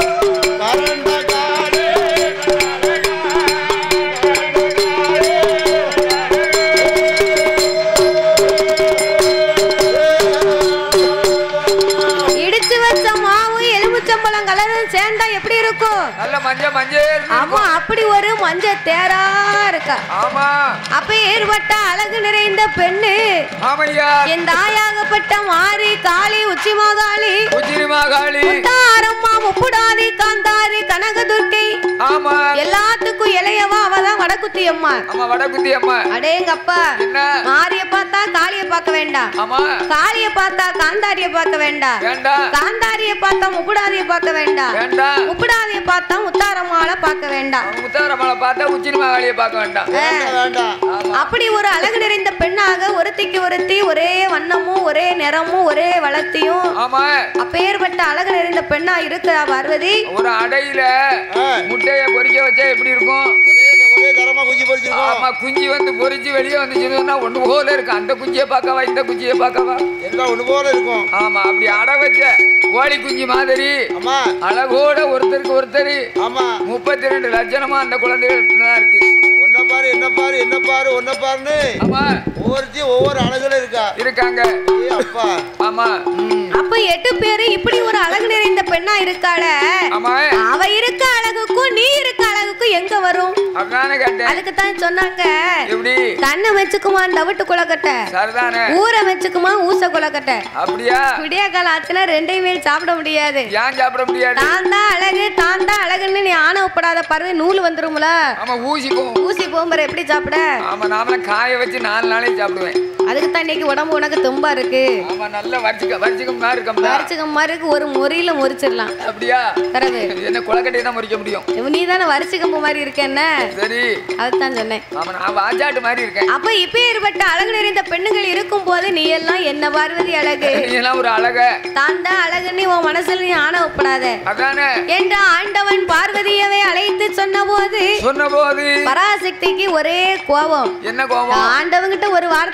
இடிச்சு வச்ச மாவு எலுமிச்சம்பழம் கலந்து சேர்ந்தா எப்படி இருக்கும் நல்ல மஞ்ச மஞ்சள் ஆமா அப்படி ஒரு மஞ்ச தேரா இருக்கா ஆமா அப்ப ஏற்பட்ட அழகு நிறைந்த பெண்ணு ஆமையா என் தாயாகப்பட்ட மாறி காளி உச்சி மாகாளி உச்சிரி மாகாளி முத்தாரம்மா முப்புடாதி காந்தாரி கனகதுர்க்கை ஆமா எல்லாத்துக்கும் இளையவா அவதான் வடக்குத்தி அம்மா ஆமா வடகுத்தி அம்மா அடேங்கப்பா என்ன மாரிய பார்த்தா காளிய பார்க்க வேண்டாம் ஆமா காளிய பார்த்தா காந்தாரிய பார்க்க வேண்டாம் வேண்டாம் காந்தாரிய பார்த்தா முப்புடாதிய பார்க்க வேண்டாம் வேண்டாம் முப்புடாதிய பார்த்தா முத்தாரம்மாளை பார்க்க வேண்டாம் முத்தாரம்மளை பார்த்தா உச்சிரி மாகாளியை பார்க்க வேண்டாம் வேண்டாம் அப்படி ஒரு அழகு நிறைந்த பெண்ணாக ஒருத்திக்கு ஒருத்தி ஒரே வண்ணமும் ஒரே நிறமும் ஒரே வளர்த்தியும் ஆமா அப்பேற்பட்ட அழகு நிறைந்த பெண்ணா இருக்கிறா பார்வதி ஒரு அடையில ஆ. முட்டைய பொரிக்க வச்சா எப்படி இருக்கும் ஒரே தரமா குஞ்சு பொரிச்சிருக்கோம் ஆமா குஞ்சு வந்து பொரிச்சு வெளியே வந்துச்சுன்னா ஒண்ணு போல இருக்கு அந்த குஞ்சியை பார்க்கவா இந்த குஞ்சியை பார்க்கவா எல்லாம் ஒண்ணு போல இருக்கும் ஆமா அப்படி அடை வச்ச கோழி குஞ்சு மாதிரி ஆமா அழகோட ஒருத்தருக்கு ஒருத்தர் ஆமா முப்பத்தி ரெண்டு லட்சணமா அந்த குழந்தைகள் தான் இருக்கு ஒன்ன பாரு என்ன பாரு என்ன பாரு ஒன்ன பாருன்னு ஆமா ஒவ்வொருத்தையும் ஒவ்வொரு அழகுல இருக்கா இருக்காங்க ஏ அப்பா ஆமா அப்ப எட்டு பேரு இப்படி ஒரு அழகு நிறைந்த பெண்ணா இருக்காள ஆமா அவ இருக்க அழகுக்கும் நீ இருக்க அழகுக்கும் எங்க வரும் அப்படிதானே கேட்டேன் அதுக்கு தான் சொன்னாங்க எப்படி தன்னை வச்சுக்குமா தவிட்டு குளக்கட்டை சரிதானே ஊரை வச்சுக்குமா ஊச குளக்கட்டை அப்படியா விடிய கால ஆச்சுன்னா ரெண்டையுமே சாப்பிட முடியாது ஏன் சாப்பிட முடியாது தான் தான் அழகு தான் தான் அழகுன்னு நீ ஆணவப்படாத பறவை நூல் வந்துரும்ல ஆமா ஊசிக்கும் ஊசி போகும்போது எப்படி சாப்பிட ஆமா நாமளும் காய வச்சு நாலு நாளைக்கு சாப்பிடுவேன் அதுக்கு தான் இன்னைக்கு உடம்பு உனக்கு தும்பா இருக்கு ஆமா நல்லா வரிச்சிக்க வரிச்சிக்கமா இருக்கம்ல வரிச்சுக்க மாதிரி ஒரு முறியில முறிச்சிடலாம் அப்படியா பிறகு என்ன குளக்கட்டையை தான் முறிக்க முடியும் நீ தானே வரிச்சுக்கம்பு மாதிரி இருக்க என்ன சரி அதுதான் சொன்னேன் ஆமா நான் வாஜாட்டு மாதிரி இருக்கேன் அப்ப இப்ப ஏற்பட்ட அழகு நிறைந்த பெண்ணுகள் இருக்கும் போது நீ எல்லாம் என்ன பார்வதி அழகு நீ எல்லாம் ஒரு அழக தான் தான் அழகுன்னு உன் மனசுல நீ ஆணவப்படாத அதானே என்ற ஆண்டவன் பார்வதியவை அழைத்து சொன்ன போது சொன்ன போது பராசக்திக்கு ஒரே கோபம் என்ன கோபம் ஆண்டவங்கிட்ட ஒரு வார்த்தை கேட்டதுக்கு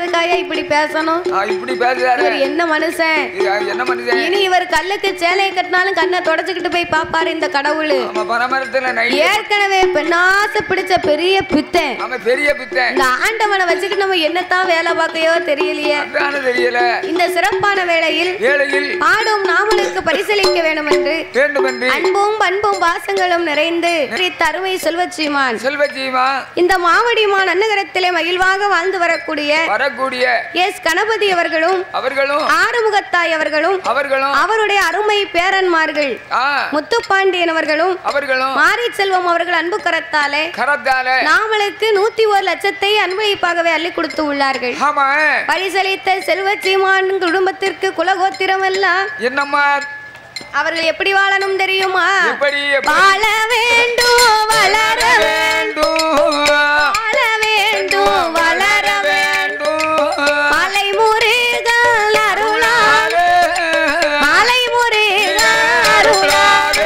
பேசுறதுக்காக இப்படி பேசணும் ஆ, இப்படி பேசுறாரு இவர் என்ன மனுஷன் இது என்ன மனுஷன் இனி இவர் கல்லுக்கு சேலையை கட்டினாலும் கண்ணை தொடச்சுக்கிட்டு போய் பாப்பாரு இந்த கடவுள் நம்ம பரமரத்துல நைட் ஏற்கனவே பெண்ணாச பிடிச்ச பெரிய பித்தன் அவன் பெரிய பித்தன் இந்த ஆண்டவனை வச்சுக்கிட்டு நம்ம என்னத்தான் வேலை பார்க்கையோ தெரியலையே அதான தெரியல இந்த சிறப்பான வேளையில் வேளையில் ஆடும் நாமளுக்கு பரிசளிக்க வேண்டும் என்று வேண்டும் என்று அன்பும் பண்பும் பாசங்களும் நிறைந்து தருமை செல்வச்சிமான் செல்வஜீவா இந்த மாவடிமான் அன்னகரத்திலே மகிழ்வாக வாழ்ந்து வரக்கூடிய வரக்கூடிய எஸ் கணபதி அவர்களும் அவர்களும் ஆறுமுகத்தாய் அவர்களும் அவர்களும் அவருடைய அருமை பேரன்மார்கள் ஆ முத்துப்பாண்டியன் அவர்களும் அவர்களும் மாரி செல்வம் அவர்கள் அன்பு கரத்தாலே கரத்தால நாமளுக்கு நூத்தி ஒரு லட்சத்தை அன்பளிப்பாகவே அள்ளி கொடுத்து உள்ளார்கள் ஆமா பரிசளித்த செல்வச்சீமான் குடும்பத்திற்கு குலகோத்திரம் எல்லாம் என்னம்மா அவர்கள் எப்படி வாழணும் தெரியுமா எப்படி எப்படி வாழ வேண்டும் வளர வேண்டும் வாழ வேண்டும் வளர வேண்டும் மலை முருகன் அருளால் மலை முருகன் அருளால்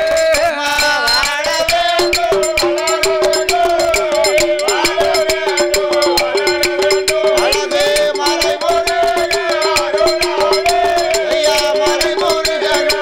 அழகே மலை முருகன் ஐயா மலை முருகன்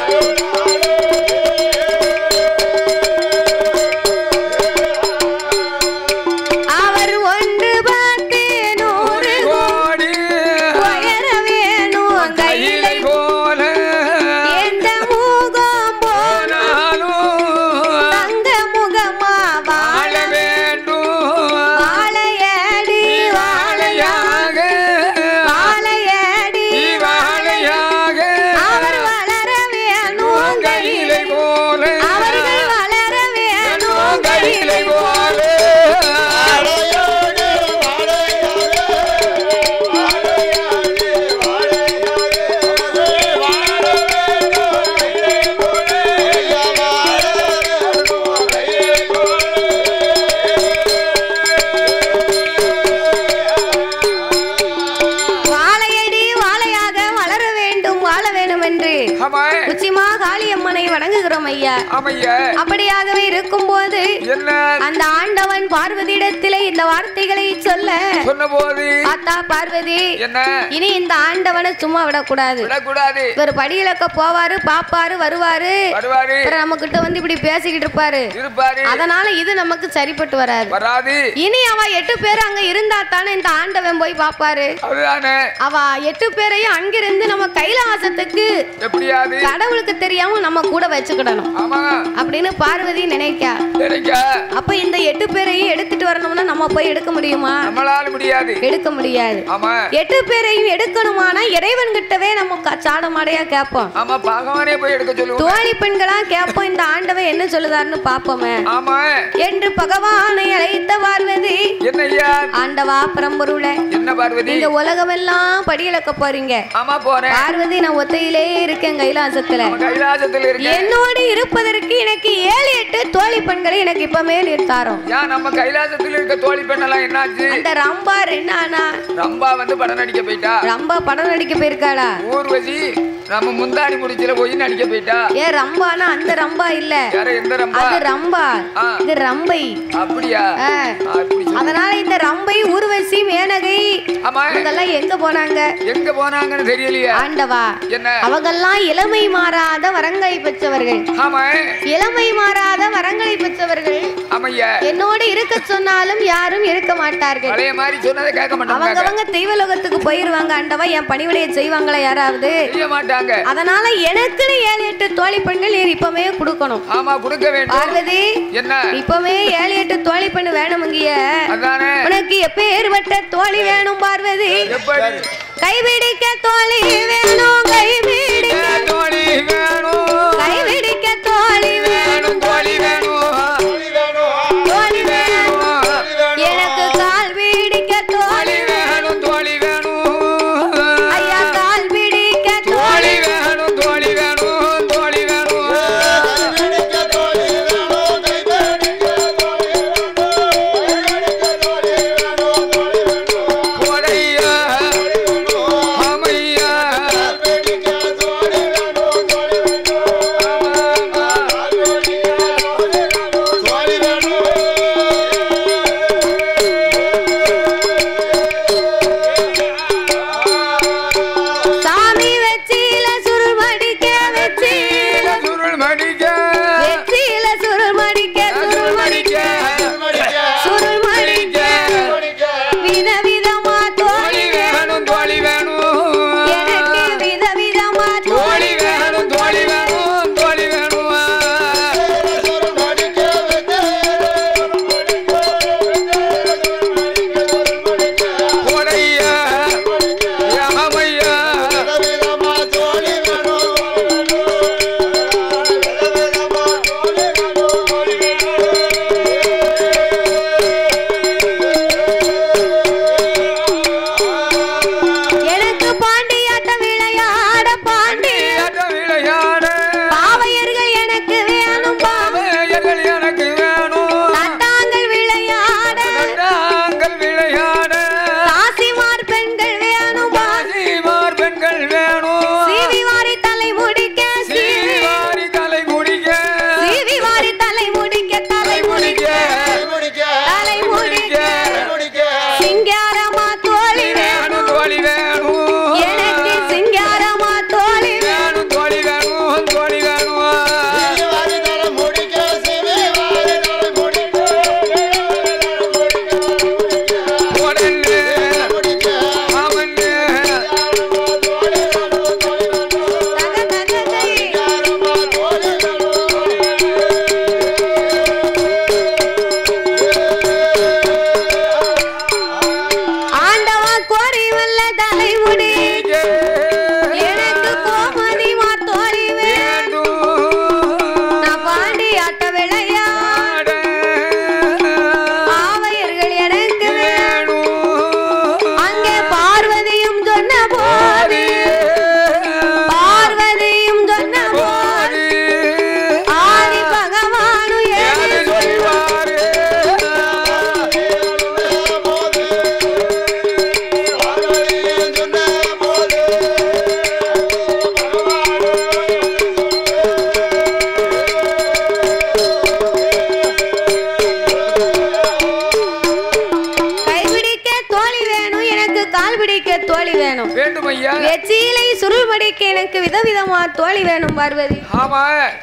அவர் ஒன்று பார்த்து நூறு கோடி உயர வேணும் கையில கையிலை போல எந்த முகம் போன போனாலும் தங்க முகமா வாழ வாழ வேண்டும் வாழையடி வாழையா வாழையாக வாழையடி நீ வாழையாக அவர் வளர வேணும் கையிலை போல அவர்கள் வளர வேணும் கையிலை போல வாழையோடு வாழையாக வாழையாக வாழையாக வாழ வேண்டும் ஐயா வாழ வேண்டும் வாழையடி வாழையாக வளர வேண்டும் வாழ வேண்டும் என்று ஆமா உச்சிமா காளியம்மனை வணங்குகிறோம் ஐயா ஆமைய அப்படியாகவே இருக்கும்போது என்ன அந்த ஆண்டவன் பார்வதியிடத்திலே இந்த வார்த்தைகளை சொல்ல சொன்ன போது பார்த்தா பார்வதி என்ன இனி இந்த ஆண்டவனை சும்மா விடக்கூடாது விடக்கூடாது இவர் படியிலக்க போவாரு பாப்பாரு வருவாரு வருவாரு அப்புறம் நம்ம கிட்ட வந்து இப்படி பேசிக்கிட்டு இருப்பாரு இருப்பாரு அதனால இது நமக்கு சரிப்பட்டு வராது வராது இனி அவ எட்டு பேர் அங்க இருந்தா தானே இந்த ஆண்டவன் போய் பாப்பாரு அதுதானே அவ எட்டு பேரையும் அங்கிருந்து நம்ம கைலாசத்துக்கு எப்படியாது கடவுளுக்கு தெரியாம நம்ம கூட வச்சுக்கிடணும் ஆமா அப்படின்னு பார்வதி நினைக்கா நினைக்க அப்ப இந்த எட்டு பேரையும் எடுத்துட்டு வரணும்னா நம்ம போய் எடுக்க முடியுமா நம்மளால முடியாது எடுக்க முடியாது ஆமா எட்டு பேரையும் எடுக்கணுமானா இறைவன் கிட்டவே நம்ம க- சாடமாடையா கேட்போம் ஆமா பகவானே போய் எடுக்க சொல்லுவோம் தோழி பெண்களா கேட்போம் இந்த ஆண்டவன் என்ன சொல்லுதாருன்னு பாப்போமே ஆமா என்று பகவானை அழைத்த பார்வதி என்னய்யா ஆண்டவா பரம்பொருளை என்ன பார்வதி நீங்க உலகமெல்லாம் படியிலக்க போறீங்க ஆமா போறேன் பார்வதி நான் ஒத்தையிலே இருக்கேன் கைலாசத்துல நம்ம கைலாசத்துல இருக்கேன் என்னோடு இருப்பதற்கு எனக்கு ஏழு எட்டு தோழி பெண்களை எனக்கு இப்பமே நிறுத்தாரோம் ஏன் நம்ம கைலாசத்துல இருக்க தோழி பெண்ணெல்லாம் என்னாச்சு அந்த ரம்பா ரெண்டானா ரம்பா வந்து படம் நடிக்க போயிட்டா ரம்பா படம் நடிக்க போயிருக்காளா ஊர்வசி நம்ம முந்தாணி முடிச்சில போய் நடிக்க போயிட்டா ஏ ரம்பானா அந்த ரம்பா இல்ல யார எந்த ரம்பா அது ரம்பா ஆ. இது ரம்பை அப்படியா ஆ. ஆ, அப்படி சொல்லு. அதனால இந்த ரம்பை ஊர்வசி மேனகை ஆமா இவங்கெல்லாம் எங்க போனாங்க எங்க போனாங்கன்னு தெரியலையே ஆண்டவா என்ன அவங்கெல்லாம் இளமை மாறாத வரங்களை பெற்றவர்கள் ஆமா இளமை மாறாத வரங்களை பெற்றவர்கள் ஆமையா என்னோடு இருக்க சொன்னாலும் யாரும் இருக்க மாட்டார்கள் பழைய மாதிரி சொன்னதை கேட்க மாட்டாங்க அவங்கவங்க தெய்வலோகத்துக்கு போயிருவாங்க ஆண்டவா என் பணிவிடையை செய்வாங்களா யாராவது செய்ய மாட்டாங்க அதனால எனக்குன்னு ஏழு எட்டு தோழி பெண்கள் நீர் இப்பவே கொடுக்கணும் ஆமா கொடுக்க வேண்டும் பார்வதி என்ன இப்பவே ஏழு எட்டு தோழி பெண்ணு வேணுமுங்கிய அதானே உனக்கு எப்பேற்பட்ட தோழி வேணும் பார்வதி எப்படி கைபிடிக்க தோழி வேணும் கைபிடிக்க தோழி வேணும் கைபிடிக்க தோழி வேணும் வேணும் தோழி வேணும் தோழி வேணும் எனக்கு கால் பிடிக்க தோழி தோழி வேணும் தோழி வேணும் ஐயா கால் பிடிக்க தோழி தோழி வேணும் தோழி வேணும் தோழி வேணும் கைப்பிடிக்க தோழி வேணும் கைப்பிடிக்க தோழி வேணும் கைப்பிடிக்க தோழி வேணும் தோழி வேணும் போடையா ஆமையா கைப்பிடிக்க தோழி வேணும் தோழி வேணும் தோழி வேணும் வேண்டும் ஐயா வெச்சிலை சுருள் மடிக்க எனக்கு விதவிதமா தோழி வேணும் பார்வதி ஆமா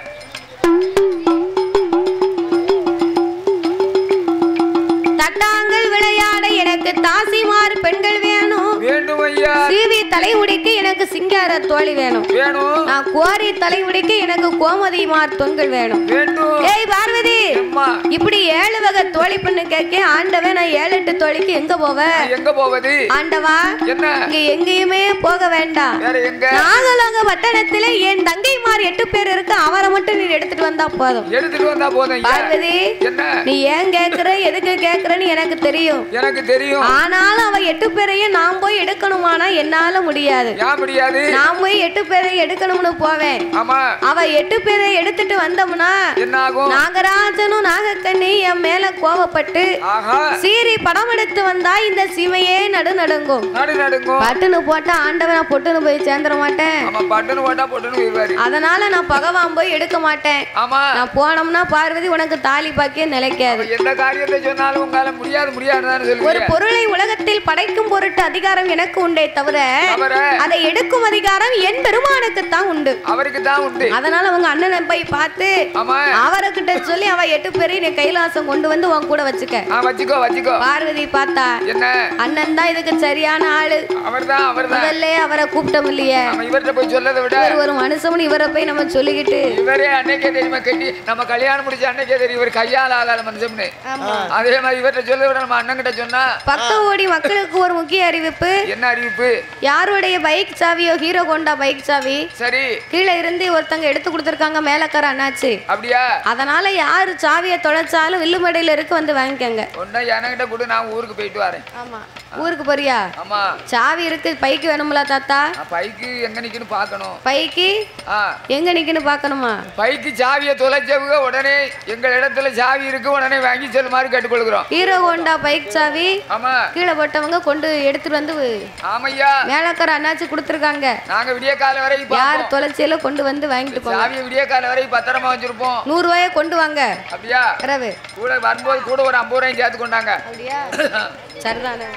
தட்டாங்கள் விளையாட எனக்கு தாசிமார் பெண்கள் வேணும் வேண்டும் ஐயா சீவி தலைமுடிக்கு எனக்கு சிங்கார தோழி வேணும் வேணும் நான் குவாரி தலைமுடிக்கு எனக்கு கோமதிமார் தொண்கள் வேணும் வேண்டும் ஏய் பார்வதி அம்மா இப்படி ஏழு வகை தோழி பெண்ணு கேட்க ஆண்டவன் நான் ஏழு எட்டு தோழிக்கு எங்க போவேன் எங்க போவது ஆண்டவா என்ன இங்க எங்கேயுமே போக வேண்டாம் வேற எங்க நாகலோக பட்டணத்திலே என் தங்கைமார் எட்டு பேர் இருக்கு அவரை மட்டும் நீ எடுத்துட்டு வந்தா போதும் எடுத்துட்டு வந்தா போதும் ஐயா பார்வதி என்ன நீ ஏன் கேக்குற எதுக்கு கேக்குறன்னு எனக்கு தெரியும் எனக்கு தெரியும் ஆனாலும் அவ எட்டு பேரையும் நான் போய் எடுக்கணுமானா என்னால முடியாது ஏன் முடியாது நான் போய் எட்டு பேரையும் எடுக்கணும்னு போவேன் ஆமா அவ எட்டு பேரை எடுத்துட்டு வந்தோம்னா என்ன ஆகும் நாகராஜனும் நாகக்கண்ணி என் மேல கோவப்பட்டு ஆஹா சீரி படம் எடுத்து வந்தா இந்த சீமையே நடு நடுங்கும் நடு நடுங்கும் பட்டுன்னு போட்டா ஆண்டவனா பொட்டுன்னு போய் சேர்ந்துட மாட்டேன் ஆமா பட்டுன்னு போட்டா பொட்டுன்னு போயிருவாரு அதனால நான் பகவான் போய் எடுக்க மாட்டேன் ஆமா நான் போனோம்னா பார்வதி உனக்கு தாலி பாக்கியம் நிலைக்காது எந்த காரியத்தை சொன்னாலும் உங்களால முடியாது முடியாதுன்னு ஒரு சொல்லுவீங்க பொருளை உலகத்தில் படைக்கும் பொருட்டு அதிகாரம் எனக்கு உண்டே தவிர அவர அதை எடுக்கும் அதிகாரம் என் பெருமானுக்கு தான் உண்டு அவருக்கு தான் உண்டு அதனால அவங்க அண்ணனை போய் பார்த்து ஆமா அவர்கிட்ட சொல்லி அவ எட்டு பேரையும் நீ கைலாசம் கொண்டு வந்து உன் கூட வச்சுக்க ஆ வச்சுக்கோ வச்சுக்கோ பார்வதி பார்த்தா என்ன அண்ணன் தான் இதுக்கு சரியான ஆளு அவர்தான் அவர்தான் முதல்ல அவரை கூப்பிட்டோம் இல்லையே நம்ம இவர்கிட்ட போய் சொல்லதை விட இவர் ஒரு மனுஷன் இவரை போய் நம்ம சொல்லிக்கிட்டு இவரே அன்னைக்கே தெரியுமா கட்டி நம்ம கல்யாணம் முடிச்ச அன்னைக்கே தெரியும் இவர் கையால் ஆகாத மனுஷம்னு அதே மாதிரி இவர்கிட்ட சொல்ல விட நம்ம அண்ணன் கிட்ட சொன்னா பக்க ஓடி மக்களுக்கு ஒரு முக்கிய அறிவிப்பு என்ன அறிவிப்பு யாருடைய பைக் சாவியோ ஹீரோ கொண்டா பைக் சாவி சரி கீழே இருந்து ஒருத்தங்க எடுத்து கொடுத்துருக்காங்க மேலக்கார அண்ணாச்சு அப்படியா அதனால யாரு சாவியை தொலைச்சாலும் வில்லுமடையில இருக்கு வந்து வாங்கிக்கோங்க ஒன்னா என்கிட்ட கூட நான் ஊருக்கு போயிட்டு வரேன் ஆமா ஊருக்கு போறியா ஆமா சாவி இருக்கு பைக்கு வேணும்ல தாத்தா நான் பைக்கு எங்க நிக்குன்னு பார்க்கணும் பைக்கு ஆ எங்க நிக்குன்னு பார்க்கணுமா பைக்கு சாவியை தொலைச்சவங்க உடனே எங்கள் இடத்துல சாவி இருக்கு உடனே வாங்கி செல்லுமாறு கேட்டுக்கொள்கிறோம் ஹீரோ ஹோண்டா பைக் சாவி ஆமா கீழே போட்டவங்க கொண்டு எடுத்துட்டு வந்து ஆமையா மேலக்கார அண்ணாச்சு கொடுத்துருக்காங்க நாங்க விடிய கால வரை யார் பார்ப்போம். தொலைச்சியில கொண்டு வந்து வாங்கிட்டு போங்க சாவியை விடிய கால வரை பத்திரமா வச்சிருப்போம் நூறு ரூபாய கொண்டு வாங்க அப்படியா பிறகு கூட வரும்போது கூட ஒரு ஐம்பது ரூபாயும் சேர்த்து கொண்டாங்க அப்படியா சரிதானே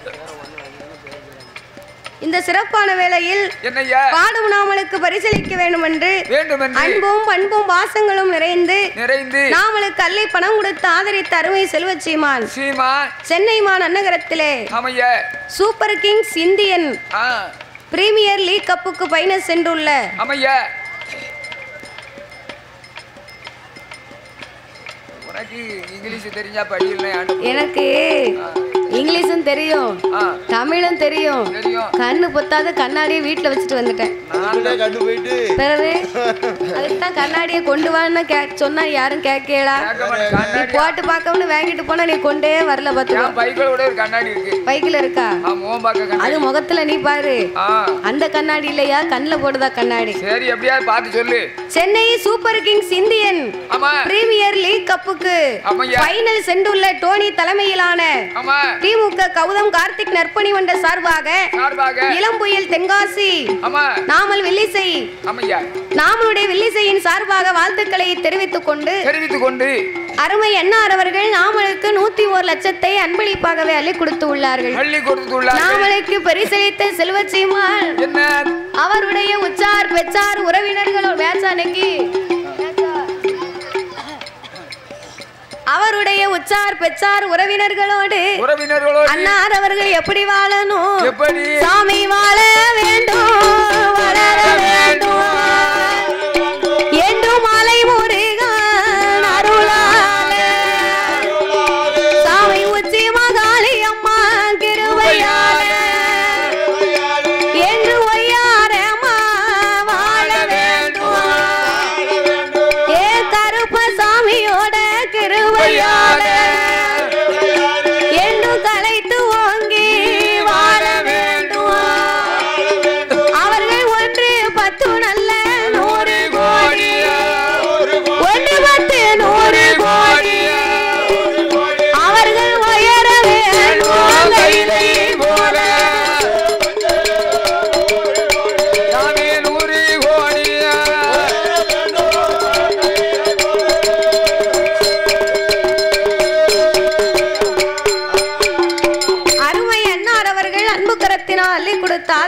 இந்த சிறப்பான வேளையில் என்னய்யா பாடும் நாமளுக்கு பரிசளிக்க வேண்டும் என்று வேண்டும் என்று அன்பும் பண்பும் பாசங்களும் நிறைந்து நிறைந்து நாமளுக்கு அள்ளி பணம் கொடுத்து ஆதரித்த அருமை செல்வச்சீமான் சீமா சென்னை மாநகரத்திலே ஆமையா சூப்பர் கிங்ஸ் இந்தியன் ஆ பிரீமியர் லீக் கப்புக்கு பயண சென்றுள்ள ஆமையா உனக்கு இங்கிலீஷ் தெரிஞ்சா படியில் ஆண்டு எனக்கு இங்கிலீஷும் தெரியும் ஆ தமிழும் தெரியும் தெரியும் கண்ணு பொத்தாத கண்ணாடியை வீட்டுல வச்சுட்டு வந்துட்டேன் நாங்களே கண்டு போயிட்டு பிறகு அதுக்கு தான் கண்ணாடியை கொண்டு வான்னு கே சொன்னா யாரும் கேட்கலா கேட்க மாட்டேன். நீ கண்ணாடி போட்டு பார்க்கணும்னு வாங்கிட்டு போனா நீ கொண்டே வரல பாத்துக்கோ என் பைக்கில் கூட ஒரு கண்ணாடி இருக்கு பைக்கில் இருக்கா ஆ மோகம் பார்க்க அது கண்ணாடி முகத்துல நீ பாரு ஆ அந்த கண்ணாடி இல்லையா கண்ணுல போடுதா கண்ணாடி சரி எப்படியாவது பார்த்து சொல்லு சென்னை சூப்பர் கிங்ஸ் இந்தியன் ஆமா பிரீமியர் லீக் கப்புக்கு ஆமையா ஃபைனல் சென்றுள்ள டோனி தலைமையிலான ஆமா திமுக கௌதம் கார்த்திக் நற்பணி மன்ற சார்பாக சார்பாக இளம்புயல் தென்காசி ஆமா நாமல் வில்லிசை ஆமையா நாமளுடைய வில்லிசையின் சார்பாக வாழ்த்துக்களை தெரிவித்துக் கொண்டு தெரிவித்துக் கொண்டு அருமை அன்னார் அவர்கள் நாமளுக்கு நூத்தி ஒரு லட்சத்தை அன்பளிப்பாகவே அள்ளி கொடுத்து உள்ளார்கள் பள்ளி கொடுத்துள்ளார்கள் நாமளுக்கு பரிசளித்த செல்வச்சீமான் என்ன அவருடைய உச்சார் பெச்சார் உறவினர்களோட பேச்ச அன்னைக்கு அவருடைய உச்சார் பெச்சார் உறவினர்களோடு உறவினர்களோடு அன்னார் அவர்கள் எப்படி வாழணும் எப்படி சாமி வாழ வேண்டும் வளர வேண்டும் என்றும் மலை முருகன் அருளால சாமி உச்சி மகாளி அம்மா கிருபையால என்று ஒய்யாரமா வாழ வேண்டும் ஏ கருப்பசாமியோட கிருபையால என்று கலைத்து ஓங்கி வாழ வேண்டும் அவ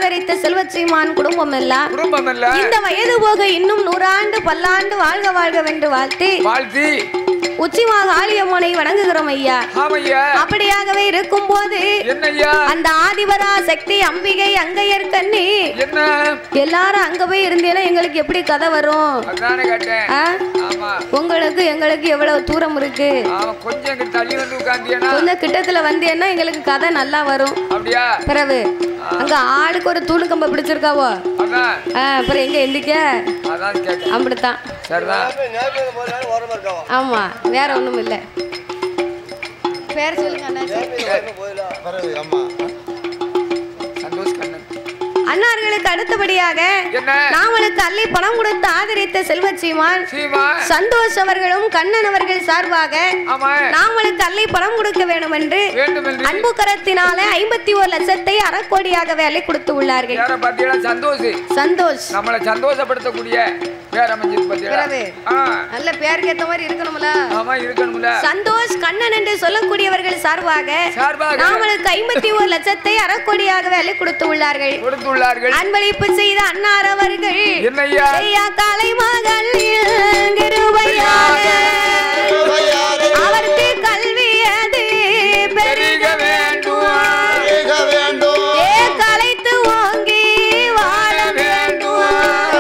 ஆதரித்த செல்வச்சீமான் குடும்பம் எல்லாம் குடும்பம் இல்ல இந்த வயது போக இன்னும் நூறாண்டு பல்லாண்டு வாழ்க வாழ்கவென்று வாழ்த்தி வாழ்த்தி உச்சிமாக ஆலியம்மனை வணங்குகிறோம் ஐயா ஆமையா அப்படியாகவே இருக்கும் போது என்னய்யா அந்த ஆதிவரா சக்தி அம்பிகை அங்கையர் கண்ணி என்ன எல்லாரும் அங்க போய் இருந்தேன்னா எங்களுக்கு எப்படி கதை வரும் அதானே கேட்டேன் ஆ? ஆமா உங்களுக்கு எங்களுக்கு எவ்வளவு தூரம் இருக்கு ஆமா கொஞ்சம் இங்க தள்ளி வந்து உட்கார்ந்தியனா கொஞ்சம் கிட்டத்துல வந்தேன்னா எங்களுக்கு கதை நல்லா வரும் அப்படியா பிறகு அங்க ஆளுக்கு ஒரு தூணு கம்ப பிடிச்சிருக்காவோ அதான் ஆ, அப்புறம் எங்க எந்திக்க அதான் கேட்டேன் அப்படித்தான் சரிதான் ஆமா வேற ஒண்ணும் இல்ல பேர் சொல்லுங்க அண்ணாச்சி பரவு ஆமா சந்தோஷ் கண்ணன் அன்னார்களுக்கு அடுத்தபடியாக என்ன நாமளுக்கு அள்ளி பணம் கொடுத்து ஆதரித்த செல்வச்சீமான் சீமா சந்தோஷ் அவர்களும் கண்ணன் அவர்கள் சார்பாக ஆமா நாமளுக்கு அள்ளி பணம் கொடுக்க வேண்டும் என்று வேண்டும் என்று அன்பு கரத்தினால ஐம்பத்தி ஒரு லட்சத்தை அறக்கோடியாகவே அள்ளி கொடுத்து உள்ளார்கள் யார பாத்தீங்களா சந்தோஷ் சந்தோஷ் நம்மளை சந்தோஷப்படுத்தக்கூடிய பேர் அமைஞ்சது பாத்தீங்களா பிறகு ஆ நல்ல பேருக்கு ஏத்த மாதிரி இருக்கணும்ல ஆமா இருக்கணும்ல சந்தோஷ் கண்ணன் என்று சொல்லக்கூடியவர்கள் சார்பாக சார்பாக நாமளுக்கு ஐம்பத்தி ஒரு லட்சத்தை அறக்கோடியாகவே அள்ளி கொடுத்து உள்ளார்கள் கொடுத்துள்ளார்கள் அன்பளிப்பு செய்த அன்னார் அவர்கள் என்னய்யா ஐயா கலை மகள் கிருபையாக அவருக்கு கல்வி அது பெருக வேண்டும் மிக வேண்டும் ஏ கலைத்து ஓங்கி வாழ வேண்டும்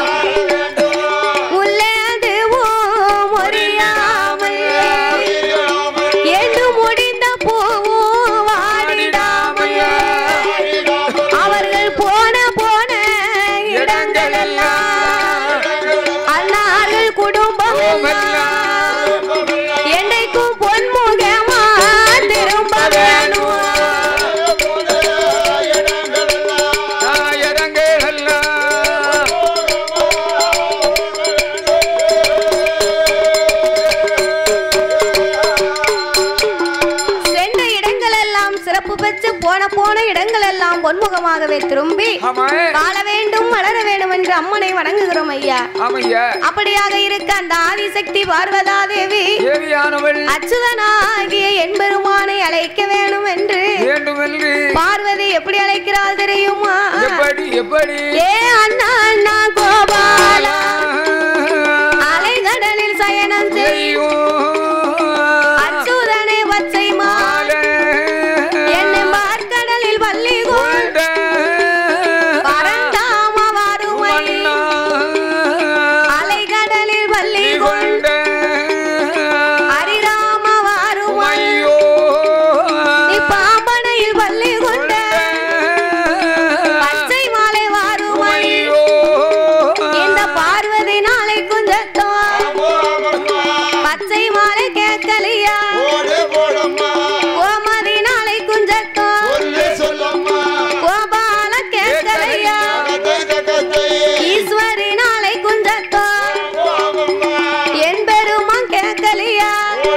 உள்ளதுவும் முறியாமல் எண்டு முடிந்த பூவும் வாடிடாமல் அவர்கள் போன போன இடங்கள் எல்லாம் அன்னார்கள் குடும்பம் எல்லாம் என்னைக்கும் பொன்முகமா திரும்ப வேணும் சென்ற இடங்கள் எல்லாம் சிறப்பு பெற்று போன போன இடங்கள் எல்லாம் பொன்முகமாகவே திரும்பி ஆமா வாழ வேண்டும் வளர வேண்டும் என்று அம்மனை வணங்குகிறோம் ஐயா ஆமையா அப்படியாக இருக்க அந்த ஆதிசக்தி பார்வதா தேவி தேவியானவள் அச்சுதனாகிய என்பெருமானை அழைக்க வேண்டும் என்று வேண்டும் என்று பார்வதி எப்படி அழைக்கிறாள் தெரியுமா எப்படி எப்படி ஏ அண்ணா அண்ணா கோபாலா அலைகடலில் சயனம் செய் அச்சுதனை பச்சை மாலை என்னை பார்க்கடலில் பள்ளி கொண்ட பரந்தாம வருமை அலைகடலில் பள்ளி கொண்ட ஹரிராம வருமை நீ பாம்பனையில் பள்ளி கொண்ட பச்சை மாலை வருமை இந்த பார்வதி நாளை குஞ்சத்தோ பச்சை மாலை கேட்கலையா கோமதி நாளை குஞ்சத்தோ கோபால கேட்கலையா ஈஸ்வரி நாளை குஞ்சத்தோ என் பெருமா கேட்கலையா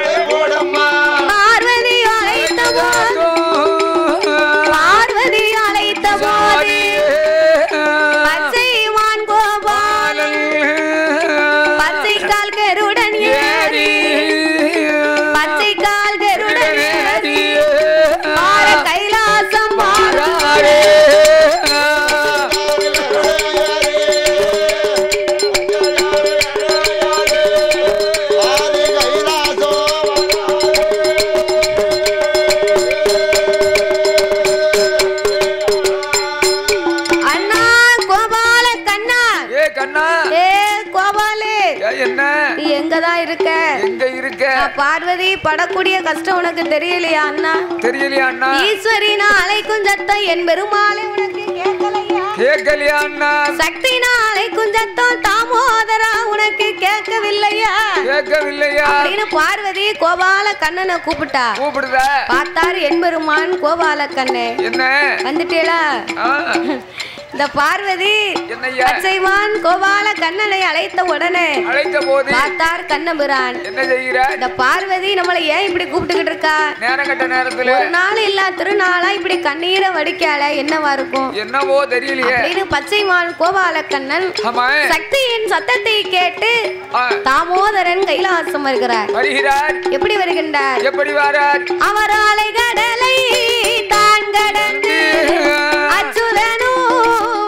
பார்வதி அழைத்த போது பார்வதி அழைத்த போது பச்சை மான் கோபாலன் பச்சை கால் கருடன் ஏறி பச்சை கால் கருடன் ஏறி மாற கைலாசம் மாறாரே அண்ணா கோபால கண்ணா ஏ கண்ணா ஏ கோபாலே ஏ, என்ன நீ எங்கதான் இருக்க எங்க இருக்க நான் பார்வதி படக்கூடிய கஷ்டம் உனக்கு தெரியலையா அண்ணா தெரியலையா அண்ணா ஈஸ்வரி நான் அழைக்கும் சத்தம் என் பெருமாளை உனக்கு கேட்கலையா கேட்கலையா அண்ணா சக்தி நான் அழைக்கும் சத்தம் தாமோதரா உனக்கு கேட்கவில்லையா கேட்கவில்லையா அப்படின்னு பார்வதி கோபால கண்ணனை கூப்பிட்டா கூப்பிடுத பார்த்தார் என் பெருமான் கோபால கண்ணே என்ன வந்துட்டேளா ஆ, இந்த பார்வதி என்னய்யா பச்சைமான் கோபால கண்ணனை அழைத்த உடனே அழைத்த போது பார்த்தார் கண்ணபிரான் என்ன செய்கிற இந்த பார்வதி நம்மளை ஏன் இப்படி கூப்பிட்டுக்கிட்டு இருக்கா நேரம் கட்ட நேரத்துல ஒரு நாள் இல்ல திருநாளா இப்படி கண்ணீரை வடிக்கால என்னவா இருக்கும் என்னவோ தெரியலையே அப்படின்னு பச்சைமான் கோபால கண்ணன் ஆமா சக்தியின் சத்தத்தை கேட்டு ஆ, தாமோதரன் கைலாசம் வருகிறார் வருகிறார் எப்படி வருகின்றார் எப்படி வாரார் அவர் அலை கடலை தான் கடந்து அச்சுதனோ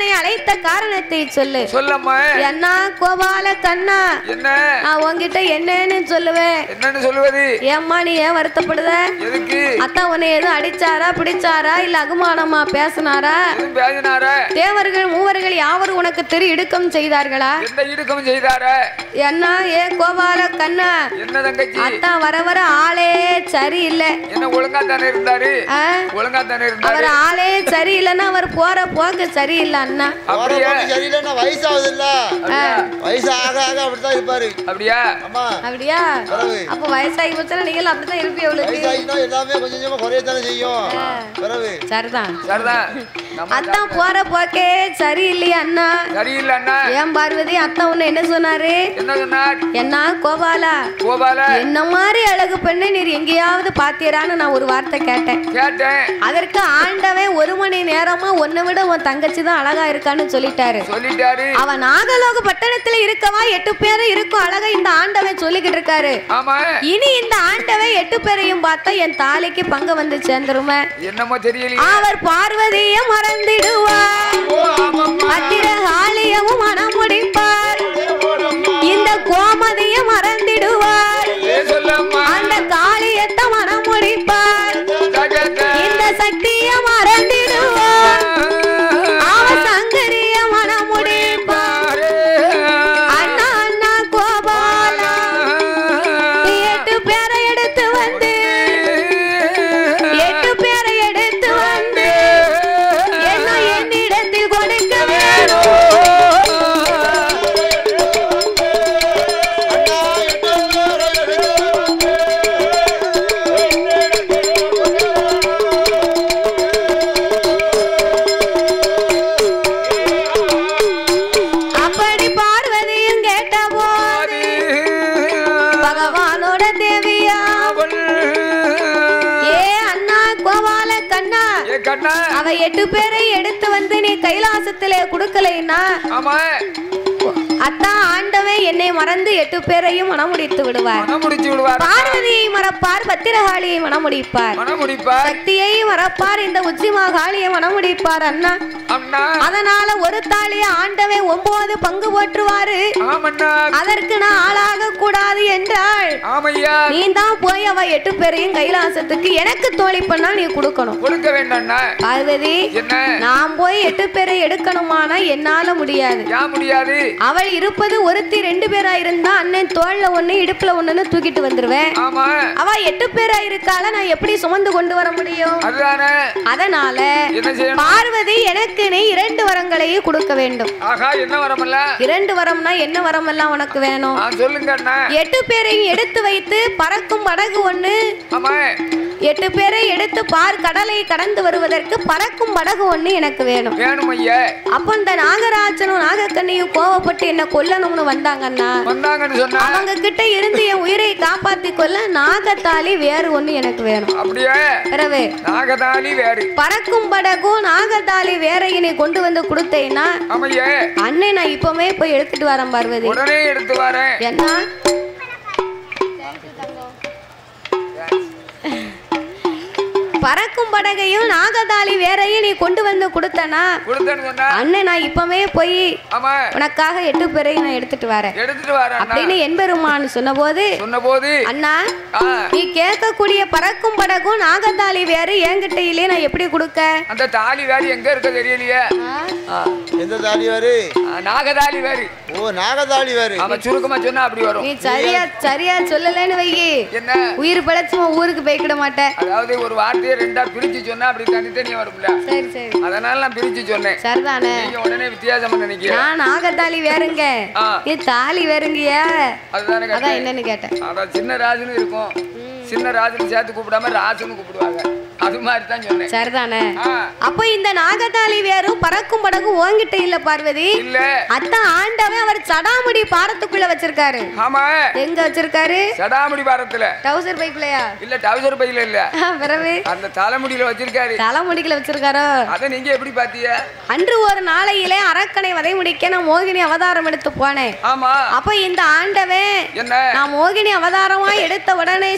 என்னை அழைத்த காரணத்தை சொல்லு சொல்லம்மா என்ன கோபால கண்ணா என்ன நான் உன்கிட்ட என்னன்னு சொல்லுவேன் என்னன்னு சொல்லுவது ஏம்மா நீ ஏன் வருத்தப்படுத எதுக்கு அத்தா உன்னை எதுவும் அடிச்சாரா பிடிச்சாரா இல்ல அகுமானமா பேசினாரா எதுவும் பேசினார தேவர்கள் மூவர்கள் யாவரும் உனக்கு திரு இடுக்கம் செய்தார்களா எந்த இடுக்கம் செய்தார என்ன ஏ கோபால கண்ணா என்ன தங்கச்சி அத்தா வர வர ஆளே சரியில்லை என்ன ஒழுங்கா தானே இருந்தாரு ஆ? ஒழுங்கா தானே இருந்தாரு அவர் ஆளே சரியில்லைன்னா அவர் போற போக்கு சரியில்லை அண்ணா போற அப்படியா போக்கு சரியில்லைன்னா வயசாகுது இல்ல வயசு ஆக ஆக அப்படித்தான் இருப்பாரு அப்படியா ஆமா அப்படியா பிறகு அப்ப வயசாகி போச்சுன்னா நீங்கள் அப்படித்தான் இருப்பீங்க அவளுக்கு வயசாகிட்டா எல்லாமே கொஞ்சம் கொஞ்சமா குறையத்தானே செய்யும் பிறகு சரிதான் சரிதான் நம்ம அத்தான் போற போக்கே சரியில்லையா அண்ணா சரியில்லை அண்ணா ஏன் பார்வதி அத்தா உன்னை என்ன சொன்னாரு என்ன சொன்னார் என்ன கோபாலா கோபால என்ன மாதிரி அழகு பெண்ணை நீர் எங்கேயாவது பாத்தீரான்னு நான் ஒரு வார்த்தை கேட்டேன் கேட்டேன் அதற்கு ஆண்டவன் ஒரு மணி நேரமா உன்னை விட உன் தங்கச்சி தான் அழகா இருக்கான்னு சொல்லிட்டாரு சொல்லிட்டாரு அவ நாகலோக பட்டணத்துல இருக்கவா எட்டு பேரும் இருக்கும் அழகா இந்த ஆண்டவன் சொல்லிக்கிட்டு இருக்காரு ஆமா இனி இந்த ஆண்டவன் எட்டு பேரையும் பார்த்தா என் தாலிக்கு பங்கு வந்து சேர்ந்துருமே என்னமோ தெரியலையே அவர் பார்வதிய மறந்திடுவார் ஓ ஆமாம்மா பத்திரகாளியவும் மனம் முடிப்பார் இந்த கோமதிய மறந்திடுவார் ஏ சொல்லம்மா அந்த காளியத்தை மனம் முடிப்பார் தகக்க. இந்த சக்திய மறந்திடுவார் அவ சங்கரிய மனம் முடிப்பார் அண்ணா அண்ணா கோபாலா எட்டு பேரை எடுத்து வந்து எட்டு பேரை எடுத்து வந்து என்ன என்னிடத்தில் கொடுக்க வேணும் அண்ணா எட்டு பேரை எடுத்து அப்படி பார்வதியும் கேட்ட போது பகவானோட தேவியா ஏ அண்ணா கோபால கண்ணா ஏ கண்ணா அவ எட்டு பேரை எடுத்து வந்து நீ கைலாசத்திலே கொடுக்கலைன்னா ஆமா அத்தா ஆண்டவன் என்னை மறந்து எட்டு பேரையும் மனமுடித்து விடுவார் மனம் முடிச்சு விடுவார் பார்வதியை மறப்பார் பத்திரகாளியை மனமுடிப்பார் மனம் முடிப்பார் சக்தியை மறப்பார் இந்த உச்சிமா காளியை மனமுடிப்பார் அண்ணா அண்ணா அதனால ஒரு தாலிய ஆண்டவன் ஒன்பது பங்கு போற்றுவாரு ஆமண்ணா அதற்கு நான் ஆளாக கூடாது என்றாள் ஆமையா நீ தான் போய் அவ எட்டு பேரையும் கைலாசத்துக்கு எனக்கு தோழி பண்ணா நீ கொடுக்கணும் கொடுக்க வேண்டாம்ண்ணா பார்வதி என்ன நான் போய் எட்டு பேரை எடுக்கணுமானா என்னால முடியாது ஏன் முடியாது அவள் இருப்பது ஒருத்தி ரெண்டு பேரா இருந்தா அண்ணன் தோல்ல ஒண்ணு இடுப்புல ஒண்ணுன்னு தூக்கிட்டு வந்துருவேன் ஆமா அவ எட்டு பேரா இருக்கால நான் எப்படி சுமந்து கொண்டு வர முடியும் அதுதானே அதனால என்ன செய்யணும் பார்வதி எனக்கு நீ இரண்டு வரங்களையும் கொடுக்க வேண்டும் ஆகா என்ன வரமல்ல இரண்டு வரம்னா என்ன வரமெல்லாம் உனக்கு வேணும் ஆ சொல்லுங்க அண்ணா எட்டு பேரையும் எடுத்து வைத்து பறக்கும் படகு ஒண்ணு ஆமா எட்டு பேரை எடுத்து பார் கடலை கடந்து வருவதற்கு பறக்கும் படகு ஒண்ணு எனக்கு வேணும் வேணும் ஐயா அப்ப இந்த நாகராஜனும் நாகக்கண்ணியும் கோவப்பட்டு என்ன கொல்லணும்னு வந்தாங்கன்னா வந்தாங்கன்னு சொன்னா அவங்க கிட்ட இருந்து என் உயிரை காப்பாத்தி கொள்ள நாகத்தாலி வேறு ஒண்ணு எனக்கு வேணும் அப்படியே பிறகு நாகதாளி வேறு பறக்கும் படகும் நாகத்தாலி வேறையை நீ கொண்டு வந்து கொடுத்தேன்னா ஆமையே அண்ணே நான் இப்பவே போய் எடுத்துட்டு வரேன் பார்வதி உடனே எடுத்து வரேன் என்ன பறக்கும் படகையும் நாகதாளி வேறையும் நீ கொண்டு வந்து கொடுத்தனா கொடுத்தேன்னு சொன்னா அண்ணன் நான் இப்பவே போய் ஆமா உனக்காக எட்டு பேரையும் நான் எடுத்துட்டு வரேன் எடுத்துட்டு வரேன் அண்ணா அப்படின்னு என்பெருமான் சொன்னபோது சொன்ன போது அண்ணா ஆ, நீ கேட்கக்கூடிய பறக்கும் படகும் நாகதாளி வேறு என்கிட்டயிலே நான் எப்படி கொடுக்க அந்த தாலி வேறு எங்க இருக்க தெரியலையே ஆ, எந்த தாலி வேறு ஆ, நாகதாளி வேறு ஓ நாகதாளி வேறு அவன் சுருக்கமா சொன்னா அப்படி வரும் நீ சரியா சரியா சொல்லலைன்னு வையி என்ன உயிர் படைச்சுமா ஊருக்கு போய்க்கிட மாட்டேன் அதாவது ஒரு வார்த்தையை ரெண்டா பிரிச்சு சொன்னா அப்படி தனித்தனியா வரும்ல சரி சரி அதனால நான் பிரிச்சு சொன்னேன் சரிதானே நீங்க உடனே வித்தியாசமா நினைக்கிறேன் நான் நாகத்தாலி வேறுங்க ஆ. நீ தாலி வேறுங்கயா அதுதானே அதான் கேட்டேன் என்னன்னு கேட்டேன் அதான் சின்ன ராஜுன்னு இருக்கும் சின்ன ராஜுன்னு சேர்த்து கூப்பிடாம ராஜுன்னு கூப்பிடுவாங்க அது மாதிரி தான் சொன்னேன் சரிதானே ஆ, அப்போ இந்த நாகத்தாலி வேறும் பறக்கும் படகும் உன்கிட்ட இல்ல பார்வதி இல்ல அத்தான் ஆண்டவன் அவர் சடாமுடி பாரத்துக்குள்ள வச்சிருக்காரு ஆமா எங்க வச்சிருக்காரு சடாமுடி பாரத்துல டவுசர் பைக்குள்ளயா இல்ல டவுசர் பையில இல்ல பிறகு அந்த தலைமுடியில வச்சிருக்காரு தலைமுடிக்குள்ள வச்சிருக்காரோ அத நீங்க எப்படி பாத்தீங்க அன்று ஒரு நாளையிலே அரக்கனை வதை முடிக்க நான் மோகினி அவதாரம் எடுத்து போனேன் ஆமா அப்ப இந்த ஆண்டவன் என்ன நான் மோகினி அவதாரமா எடுத்த உடனே சிவபெருமான்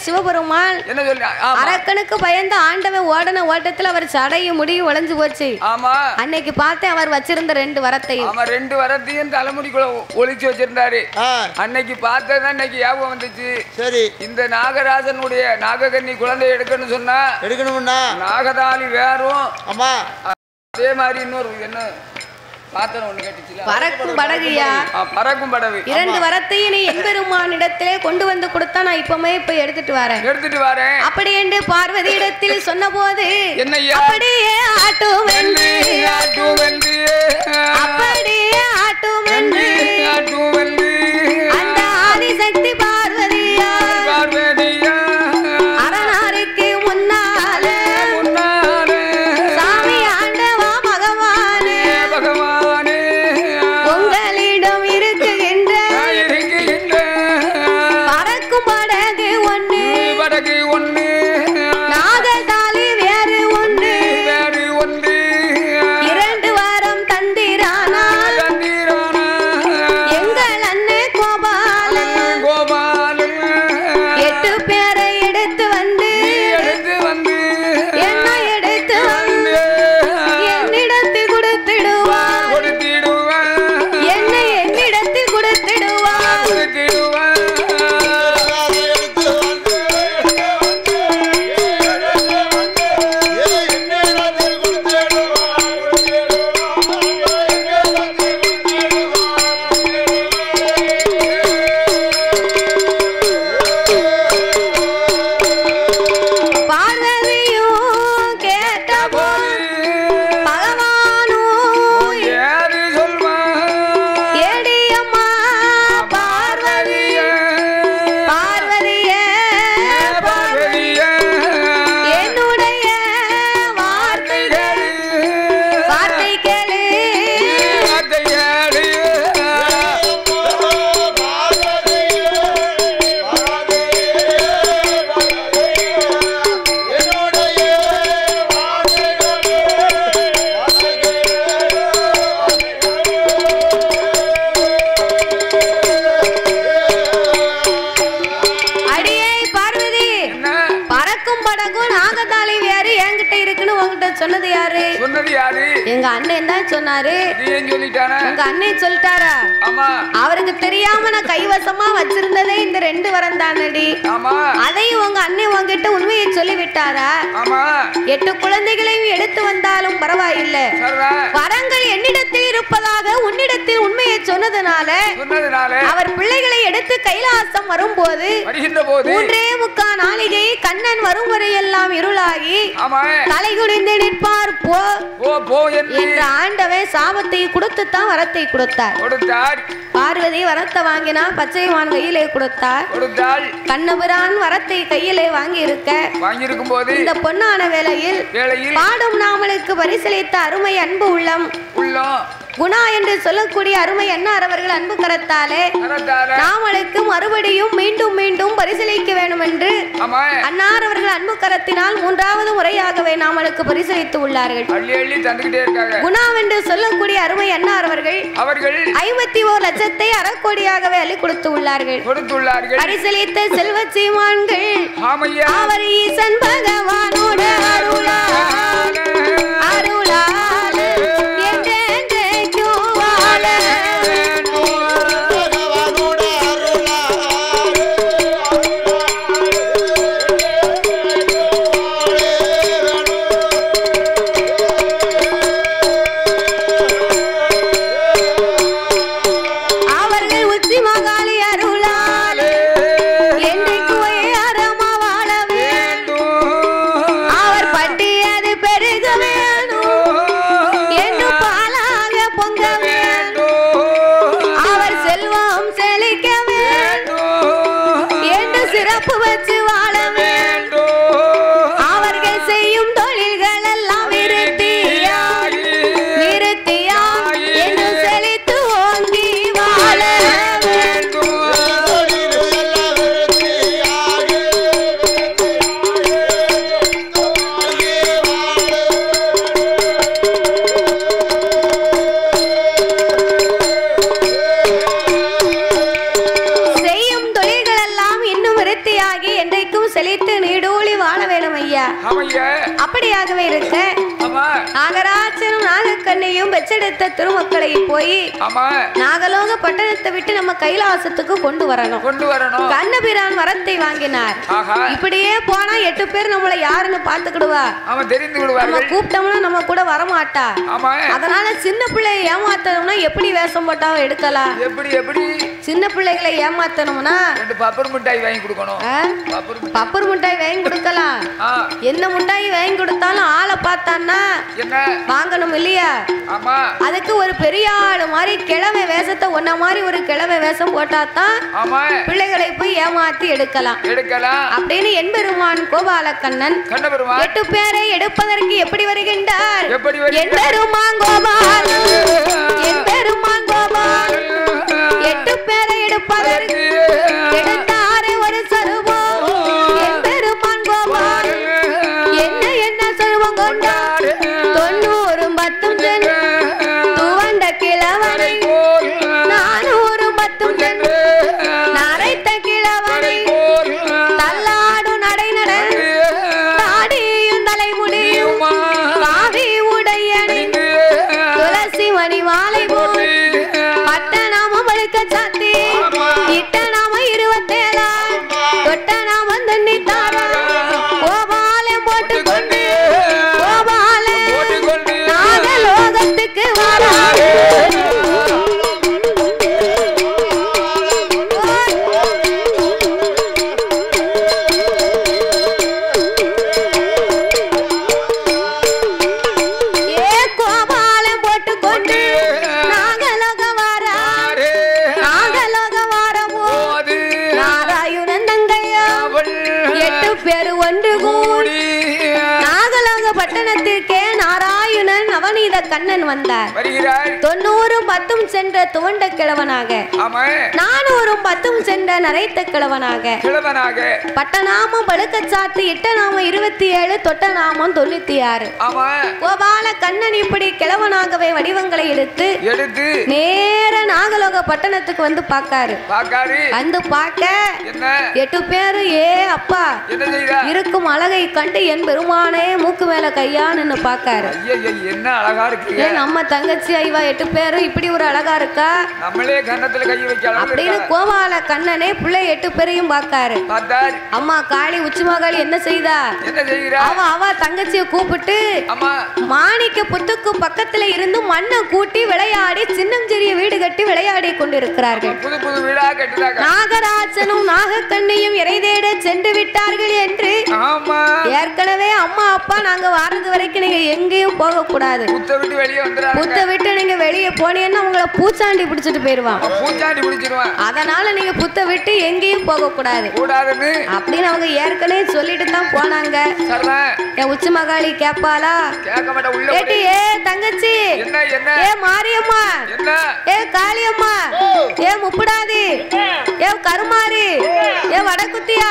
எம்பெருமான் என்ன சொல்லி ஆமா அரக்கனுக்கு பயந்து ஆண்டவன் ஓடன ஓட்டத்துல அவர் சடையும் முடியும் உழைஞ்சு போச்சு ஆமா அன்னைக்கு பார்த்தேன் அவர் வச்சிருந்த ரெண்டு வரத்தையும் ஆமா ரெண்டு வரத்தையும் தலைமுடிக்குள்ள ஒளிச்சு வச்சிருந்தாரு ஆ அன்னைக்கு பார்த்ததுதான் இன்னைக்கு ஞாபகம் வந்துச்சு சரி இந்த நாகராஜனுடைய நாககன்னி குழந்தை எடுக்கணும்னு சொன்னா எடுக்கணும்னா நாகதாளி வேறும் ஆமா அதே மாதிரி இன்னொரு என்ன பாத்திரம் ஒண்ணு கட்டிச்சுல பறக்கும் படகுயா ஆ, பறக்கும் படகு இரண்டு வரத்தையும் நீ எம்பெருமானிடத்திலே கொண்டு வந்து கொடுத்தா நான் இப்பவுமே இப்ப எடுத்துட்டு வரேன் எடுத்துட்டு வரேன் அப்படி என்று பார்வதி இடத்தில் சொன்ன போது என்னய்யா அப்படியே ஆட்டும் என்று ஆட்டும் வெள்ளி அப்படியே ஆட்டும் என்று ஆட்டும் வெள்ளி அந்த ஆதிசக்தி பார்வதியா பார்வதியா அரணாருக்கு முன்னால முன்னாலே சாமி ஆண்டவா பகவானே பகவானே உங்களிடம் இருக்குகின்ற இருக்கின்ற பறக்கும் படகு ஒன்று படகு ஒண்ணு நாகதாளி வேறு ஒன்று வேறு ஒன்று இரண்டு வாரம் தந்திரானா தந்திரானா எங்கள் அண்ணன் கோபாலன் கோபாலன் எட்டு பேரை எடுத்து வந்து எடுத்து வந்து என்ன எடுத்து வந்து என்னிடத்தில் கொடுத்திடுவார் கொடுத்திடுவான் என்னை என்னிடத்தில் கொடுத்திடுவார் கொடுத்திடுவான் எடுத்து வந்து ஏய், என்னிடத்தில் கொடுத்திடுவார், பார்வதியும் கேட்டபோ பகவானும் ஏது சொல்வான் ஏடியம்மா பார்வதி பார்வதியே பார்வதியே என்னுடைய வார்த்தை வார்த்தை கேளு வார்த்தையாடு அடியே பார்வதி என்ன பறக்கும் படகும் நாகதாளி வேறு என்கிட்ட இருக்குன்னு உன்கிட்ட சொன்னது யாரு சொன்னது யாரு எங்க அண்ணன் தான் சொன்னாரு நீ ஏன் சொல்லிட்டானே உங்க அண்ணன் சொல்லிட்டாரா ஆமா அவருக்கு தெரியாம நான் கைவசமா வச்சிருந்ததே இந்த ரெண்டு வரம் தானடி ஆமா அதையும் உங்க அண்ணன் உங்ககிட்ட உண்மையை சொல்லி விட்டாரா ஆமா எட்டு குழந்தைகளையும் எடுத்து வந்தாலும் பரவாயில்லை சரிதான் வரங்கள் என்னிடத்தில் இருப்பதாக உன்னிடத்தில் உண்மையை சொன்னதுனால சொன்னதுனால அவர் பிள்ளைகளை எடுத்து கைலாசம் வரும்போது வருகின்ற போது மூன்றே முக்கா நாளிகை கண்ணன் வரும் வரையெல்லாம் இருளாகி ஆமா தலை குனிந்து நிற்பார் போ போ போ என்று என்ற ஆண்டவன் சாபத்தை கொடுத்துத்தான் வரத்தை கொடுத்தார் கொடுத்தார் பார்வதி வரத்தை வாங்கினா பச்சைமான் கையிலே கொடுத்தார் கொடுத்தாள் கண்ணபுரான் வரத்தை கையிலே வாங்கி இருக்க வாங்கியிருக்கும் போது இந்த பொன்னான வேளையில் வேளையில் பாடும் நாமளுக்கு பரிசளித்த அருமை அன்பு உள்ளம் உள்ளம் குணா என்று சொல்லக்கூடிய அருமை அன்னார் அவர்கள் அன்பு கரத்தாலே கரத்தால நாமளுக்கு மறுபடியும் மீண்டும் மீண்டும் பரிசளிக்க வேண்டும் என்று ஆமா அன்னார் அவர்கள் அன்பு கரத்தினால் மூன்றாவது முறையாகவே நாமளுக்கு பரிசளித்து உள்ளார்கள் அள்ளி அள்ளி தந்துகிட்டே இருக்காங்க குணாவென்று சொல்லக்கூடிய அருமை அன்னார் அவர்கள் அவர்கள் ஐம்பத்தி ஓர் லட்சத்தை அறக்கோடியாகவே அள்ளி கொடுத்து உள்ளார்கள் கொடுத்துள்ளார்கள் பரிசளித்த செல்வ சீமான்கள் ஆமையா அவர் ஈசன் பகவானோட அருளால் அருளால் என்றென்றைக்கும் வாழ பகவானோட அவர்கள் உச்சி மகாளி அருளால் என்றைக்கு உயரமா வாழ வேண்டும் அவர் பட்டியது பெருக வேணும் இப்படியாகவே இருக்க ஆமா நாகராஜனும் நாகக்கண்ணையும் பெற்றெடுத்த திருமக்களை போய் ஆமா நாகலோக பட்டணத்தை விட்டு நம்ம கைலாசத்துக்கு கொண்டு வரணும் கொண்டு வரணும் கண்ணபிரான் வரத்தை வாங்கினார் ஆஹா இப்படியே போனா எட்டு பேர் நம்மளை யாருன்னு பாத்துக்கிடுவா அவன் தெரிந்து நம்ம விடுவார்கள் கூப்பிட்டோம்னா நம்ம கூட வரமாட்டா ஆமா அதனால சின்ன பிள்ளைய ஏமாத்தணும்னா எப்படி வேஷம் போட்டா எடுக்கலாம் எப்படி எப்படி சின்ன பிள்ளைகளை ஏமாத்தணும்னா ரெண்டு பப்பர் மிட்டாய் வாங்கி கொடுக்கணும் ஆ, பப்பர் மிட்டாய் பப்பர் மிட்டாய் வாங்கி கொடுக்கலாம் ஆ என்ன மிட்டாய் வாங்கி கொடுத்தாலும் ஆளை பார்த்தான்னா என்ன வாங்கணும் இல்லையா ஆமா அதுக்கு ஒரு பெரிய ஆளு மாதிரி கிழமை வேஷத்தை ஒன்ன மாதிரி ஒரு கிழமை வேஷம் போட்டாதான் ஆமா பிள்ளைகளை போய் ஏமாத்தி எடுக்கலாம் எடுக்கலாம் அப்படின்னு என்பெருமான் கோபாலக்கண்ணன் கண்ட பெருமா எட்டு பேரை எடுப்பதற்கு எப்படி வருகின்றார் எப்படி வருகின்றார்? என்பெருமான் கோபால் என்பெருமான் கோபால் எட்டு பேரை எடுப்பதற்கு எடுத்தாரே ஒரு சருவம் என்பெருமான் கோபால் என்ன என்ன சருவம் கொண்டார் தொண்ணூறும் பத்தும் சென்று துவண்ட கிழவனை நானூறும் பத்தும் சென்று நரைத்த கிழவனை தள்ளாடும் நடை நட தாடியும் தலைமுடியும் காவி உடையணிந்து துளசி மணி மாலை போல் பட்ட நாம பழுக்க சாத்தி இட்ட நாம இருபத்தேழா தொட்ட நாம தண்ணித்தாரா கோபாலம் போட்டு கொண்டு கோபாலம் நாகலோகத்துக்கு வராரு ஏ கோபாலம் போட்டு கொண்டு நாகலோகம் வராரு நாகலோகம் வரவோ நாராயணன் தங்கையா எட்டு பேரு ஒன்று கூடி நாகலோக பட்டணத்திற்கே நாராயணன் நவநீத கண்ணன் வந்தார் வருகிறார் தொண்ணூறும் பத்தும் சென்ற துவண்ட கிழவனாக ஆமா நானூறும் பத்தும் சென்ற நரைத்த கிழவனாக கிழவனாக பட்டநாமம் படுக்க சாத்து இட்ட நாமம் இருபத்தி ஏழு தொட்ட நாமம் தொண்ணூத்தி ஆறு ஆமா கோபால கண்ணன் இப்படி கிழவனாகவே வடிவங்களை எடுத்து எடுத்து நேர நாகலோக பட்டணத்துக்கு வந்து பார்க்காரு பாக்காரு வந்து பார்க்க என்ன எட்டு பேரு ஏ அப்பா என்ன செய்யறா இருக்கும் அழகை கண்டு என் பெருமானே மூக்கு மேல கையா நின்னு பார்க்காரு ஐயா என்ன அழகா இருக்கு ஏன் நம்ம தங்கச்சி ஐவா எட்டு பேரும் இப்படி ஒரு அழகா இருக்கா நம்மளே கன்னத்துல கை வைக்க அளவுக்கு அப்படின்னு இருக்கா. கோபால கண்ணனே பிள்ளை எட்டு பேரையும் பார்க்காரு பார்த்தார் அம்மா காளி உச்சிமகாளி என்ன செய்தா என்ன செய்கிறா அவ அவ தங்கச்சிய கூப்பிட்டு அம்மா மாணிக்க புத்துக்கு பக்கத்துல இருந்து மண்ணை கூட்டி விளையாடி சின்னஞ்சிறிய வீடு கட்டி விளையாடி கொண்டிருக்கிறார்கள் புது புது வீடா கட்டுதாக்கா நாகராஜனும் நாகக்கண்ணையும் இறை தேட சென்று விட்டார்கள் என்று ஆமா ஏற்கனவே அம்மா அப்பா நாங்க வாரது வரைக்கும் நீங்க எங்கேயும் போக கூடாது புத்த விட்டு வெளியே வந்துடுறாங்க புத்த விட்டு நீங்க வெளியே போனீங்கன்னா உங்களை பூச்சாண்டி பிடிச்சிட்டு போயிருவான் பூச்சாண்டி பிடிச்சிருவான் அதனால நீங்க புத்த விட்டு எங்கேயும் போக கூடாது கூடாதுன்னு அப்படின்னு அவங்க ஏற்கனவே சொல்லிட்டு தான் போனாங்க சரிதான் என் உச்சி மகாளி கேப்பாளா கேட்க மாட்டேன் உள்ள ஏட்டி போடு. ஏ தங்கச்சி என்ன என்ன ஏ மாரியம்மா என்ன ஏ காளியம்மா ஏ முப்புடாதி ஏ கருமாரி ஏ வடக்குத்தியா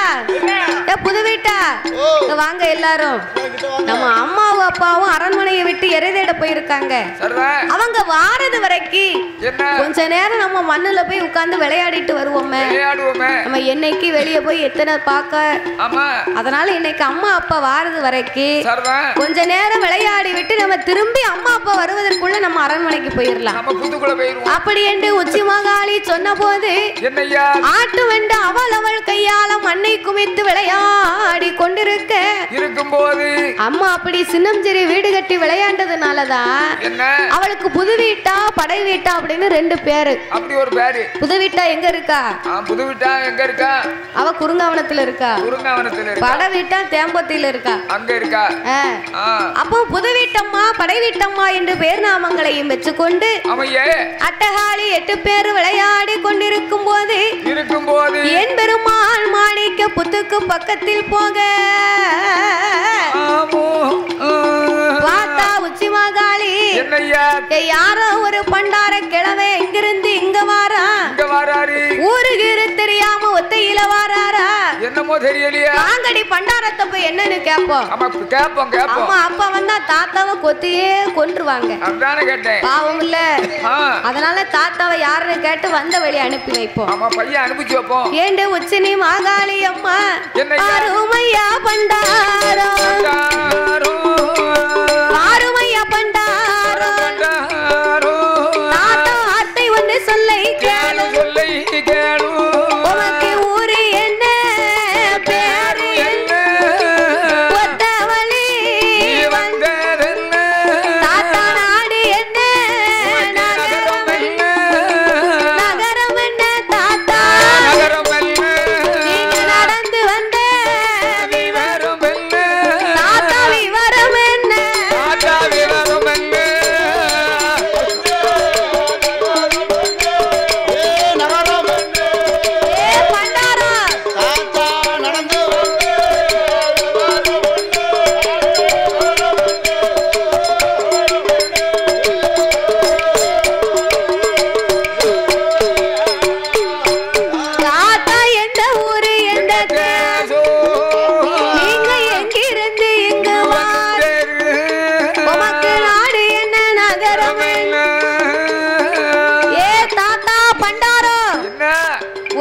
ஏ புதுவீட்டா இங்க வாங்க எல்லாரும் நம்ம அம்மாவும் அப்பாவும் அரண்மனையை விட்டு எரைதேட போயிருக்காங்க சரிதான் அவங்க வாரது வரைக்கும் என்ன கொஞ்ச நேரம் நம்ம மண்ணுல போய் உட்கார்ந்து விளையாடிட்டு வருவோமே விளையாடுவோமே நம்ம என்னைக்கு வெளியே போய் எத்தனை பார்க்க ஆமா அதனால இன்னைக்கு அம்மா அப்பா வாரது வரைக்கும் சரிதான் கொஞ்ச நேரம் விளையாடி விட்டு நம்ம திரும்பி அம்மா அப்பா வருவதற்குள்ள நம்ம அரண்மனைக்கு போயிடலாம் நம்ம புத்துக்குள்ள போயிருவோம் அப்படி என்று உச்சி மகாளி சொன்ன போது என்னய்யா ஆட்டு வெண்டு அவள் அவள் கையால மண்ணை குமித்து விளையாடி கொண்டிருக்க இருக்கும்போது அம்மா அப்படி சின்னஞ்சிறு வீடு கட்டி விளையாண்டதுனாலதான் என்ன அவளுக்கு புது வீட்டா படை வீட்டா அப்படின்னு ரெண்டு பேரு அப்படி ஒரு பேரு புது வீட்டா எங்க இருக்கா ஆ, புது வீட்டா எங்க இருக்கா அவ குறுங்காவனத்துல இருக்கா குருங்காவனத்துல இருக்கா படை வீட்டா தேம்பத்தில இருக்கா அங்க இருக்கா ஆ. ஆ அப்போ புது வீட்டம்மா படை வீட்டம்மா என்று பேர் நாமங்களையும் வச்சுக்கொண்டு அவையே அட்டகாளி எட்டு பேர் விளையாடி கொண்டிருக்கும் போது இருக்கும்போது என் பெருமாள் மாணிக்க புத்துக்கு பக்கத்தில் போக ஆமோ, ஆ. பார்த்தா உச்சி மகாளி என்னய்யா ஏய், யாரோ ஒரு பண்டார கிழமை எங்கிருந்து இங்க வாரா இங்க வராரு ஊருக்கு தெரியாம ஒத்தையில வாராரா என்னமோ தெரியலையா வாங்கடி பண்டாரத்தை போய் என்னன்னு கேப்போம் ஆமா கேப்போம் கேப்போம் அம்மா அப்பா வந்தா தாத்தாவை கொத்தியே கொன்றுவாங்க அதுதானே கேட்டேன் பாவம் இல்ல ஆ அதனால தாத்தாவை யாருன்னு கேட்டு வந்த வழி அனுப்பி வைப்போம் ஆமா பையன் அனுப்பிச்சு வைப்போம் ஏண்டு உச்சினி மாகாளி அம்மா என்னய்யா? அருமையா பண்டாரோ யாரோ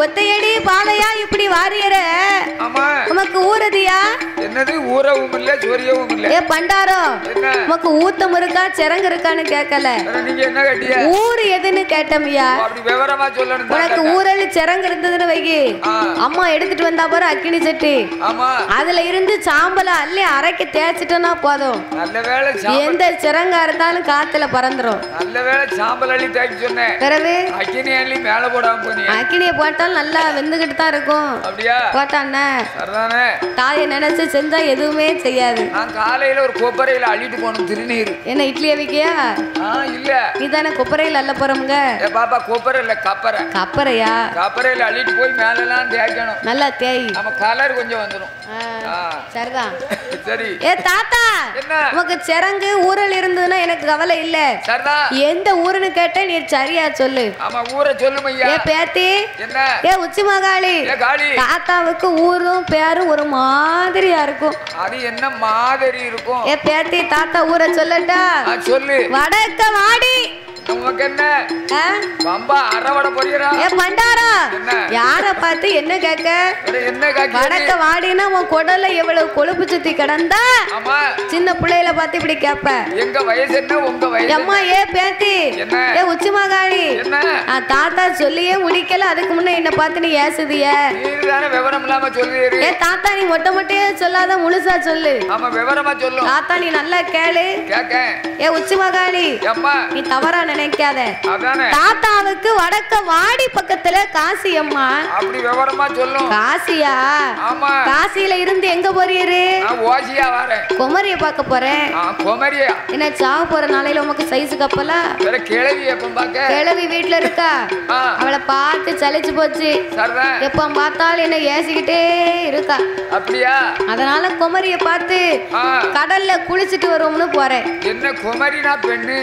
ஒத்தையடி பாதையா இப்படி வாரியற ஆமா உமக்கு ஊரதியா என்னது ஊறவும் இல்ல சொரியவும் இல்ல ஏ பண்டாரம் என்ன உமக்கு ஊத்தம் இருக்கா சிறங்கு இருக்கான்னு கேட்கல வேற நீங்க என்ன கட்டிய ஊர் எதுன்னு கேட்டோம்யா அப்படி விவரமா சொல்லணும் தான் உனக்கு கேட்டேன். ஊரல் சிறங்கு இருந்ததுன்னு வைகி ஆ. அம்மா எடுத்துட்டு வந்தா பாரு அக்கினி சட்டி ஆமா அதுல இருந்து சாம்பலை அள்ளி அரைக்க தேய்ச்சிட்டோம்னா போதும் நல்ல வேளை சாம்பல் எந்த சிறங்கா இருந்தாலும் காத்துல பறந்துரும் நல்ல வேளை சாம்பல் அள்ளி தேய்க்க சொன்னேன் பிறகு அக்கினி அள்ளி மேல போடாம போனீங்க அக்கினியை போட்டாலும் நல்லா வெந்துகிட்டு தான் இருக்கும் அப்படியா போட்டாண்ணே சரிதானே தாயை நினைச்சு செஞ்சா எதுவுமே செய்யாது நான் காலையில ஒரு கொப்பரையில அள்ளிட்டு போகணும் திருநீர் என்ன இட்லியை வைக்கியா ஆ இல்ல நீ தானே கொப்பரையில் அல்ல போறோமுங்க ஏ பாப்பா கொப்பரை இல்ல கப்பரை கப்பரையா கப்பரையில அள்ளிட்டு போய் மேலெல்லாம் தேய்க்கணும் நல்லா தேய் நம்ம கலர் கொஞ்சம் வந்துடும் ஆ, ஆ, சரிதான் சரி ஏ தாத்தா என்ன உனக்கு சிறங்கு ஊரல் இருந்ததுன்னா எனக்கு கவலை இல்ல சரிதான் எந்த ஊருன்னு கேட்ட நீ சரியா சொல்லு ஆமா ஊரை சொல்லும் ஐயா ஏ பேத்தி என்ன ஏ உச்சி மகாளி ஏ காளி தாத்தாவுக்கு ஊரும் பேரும் ஒரு மாதிரியா இருக்கும் அது என்ன மாதிரி இருக்கும் ஏ பேத்தி தாத்தா ஊரை சொல்லட்டா ஆ, சொல்லு வடக்க வாடி உனக்கு என்ன ஆ? பம்பா அறவடை பொரியறா ஏ பண்டாரா என்ன? யார பார்த்து என்ன கேட்க வேற என்ன காக்கி வடக்க வாடினா உன் குடல்ல எவ்வளவு கொழுப்பு சுத்தி கிடந்தா ஆமா சின்ன பிள்ளையில பார்த்து இப்படி கேப்ப எங்க வயசு என்ன உங்க வயசு அம்மா ஏ பேத்தி என்ன? ஏ உச்சி மகாளி என்ன நான் தாத்தா சொல்லியே முடிக்கல அதுக்கு முன்ன என்ன பார்த்து நீ ஏசுதிய நீர் தானே விவரம் இல்லாம சொல்லுறீரு ஏ தாத்தா நீ மொட்டை மொட்டையே சொல்லாத முழுசா சொல்லு ஆமா விவரமா சொல்லும் தாத்தா நீ நல்லா கேளு கேக்க ஏ உச்சி மகாளி அம்மா நீ தவறா நினைக்காத அதானே தாத்தாவுக்கு வடக்க வாடி பக்கத்துல காசி அம்மா அப்படி விவரமா சொல்லும் காசியா ஆமா காசியில இருந்து எங்க போறீரு நான் ஓசியா வரேன் குமரிய பார்க்க போறேன் ஆ, குமரியா என்ன சாவு போற நாளையில உமக்கு சைஸு கப்பலா வேற கிழவி எப்ப பாக்க கிழவி வீட்டுல இருக்கா ஆ அவளை பார்த்து சலிச்சு போச்சு சரிதான் எப்ப பார்த்தாலும் என்ன ஏசிக்கிட்டே இருக்கா அப்படியா அதனால குமரிய பார்த்து ஆ கடல்ல குளிச்சுட்டு வருவோம்னு போறேன் என்ன குமரினா பெண்ணு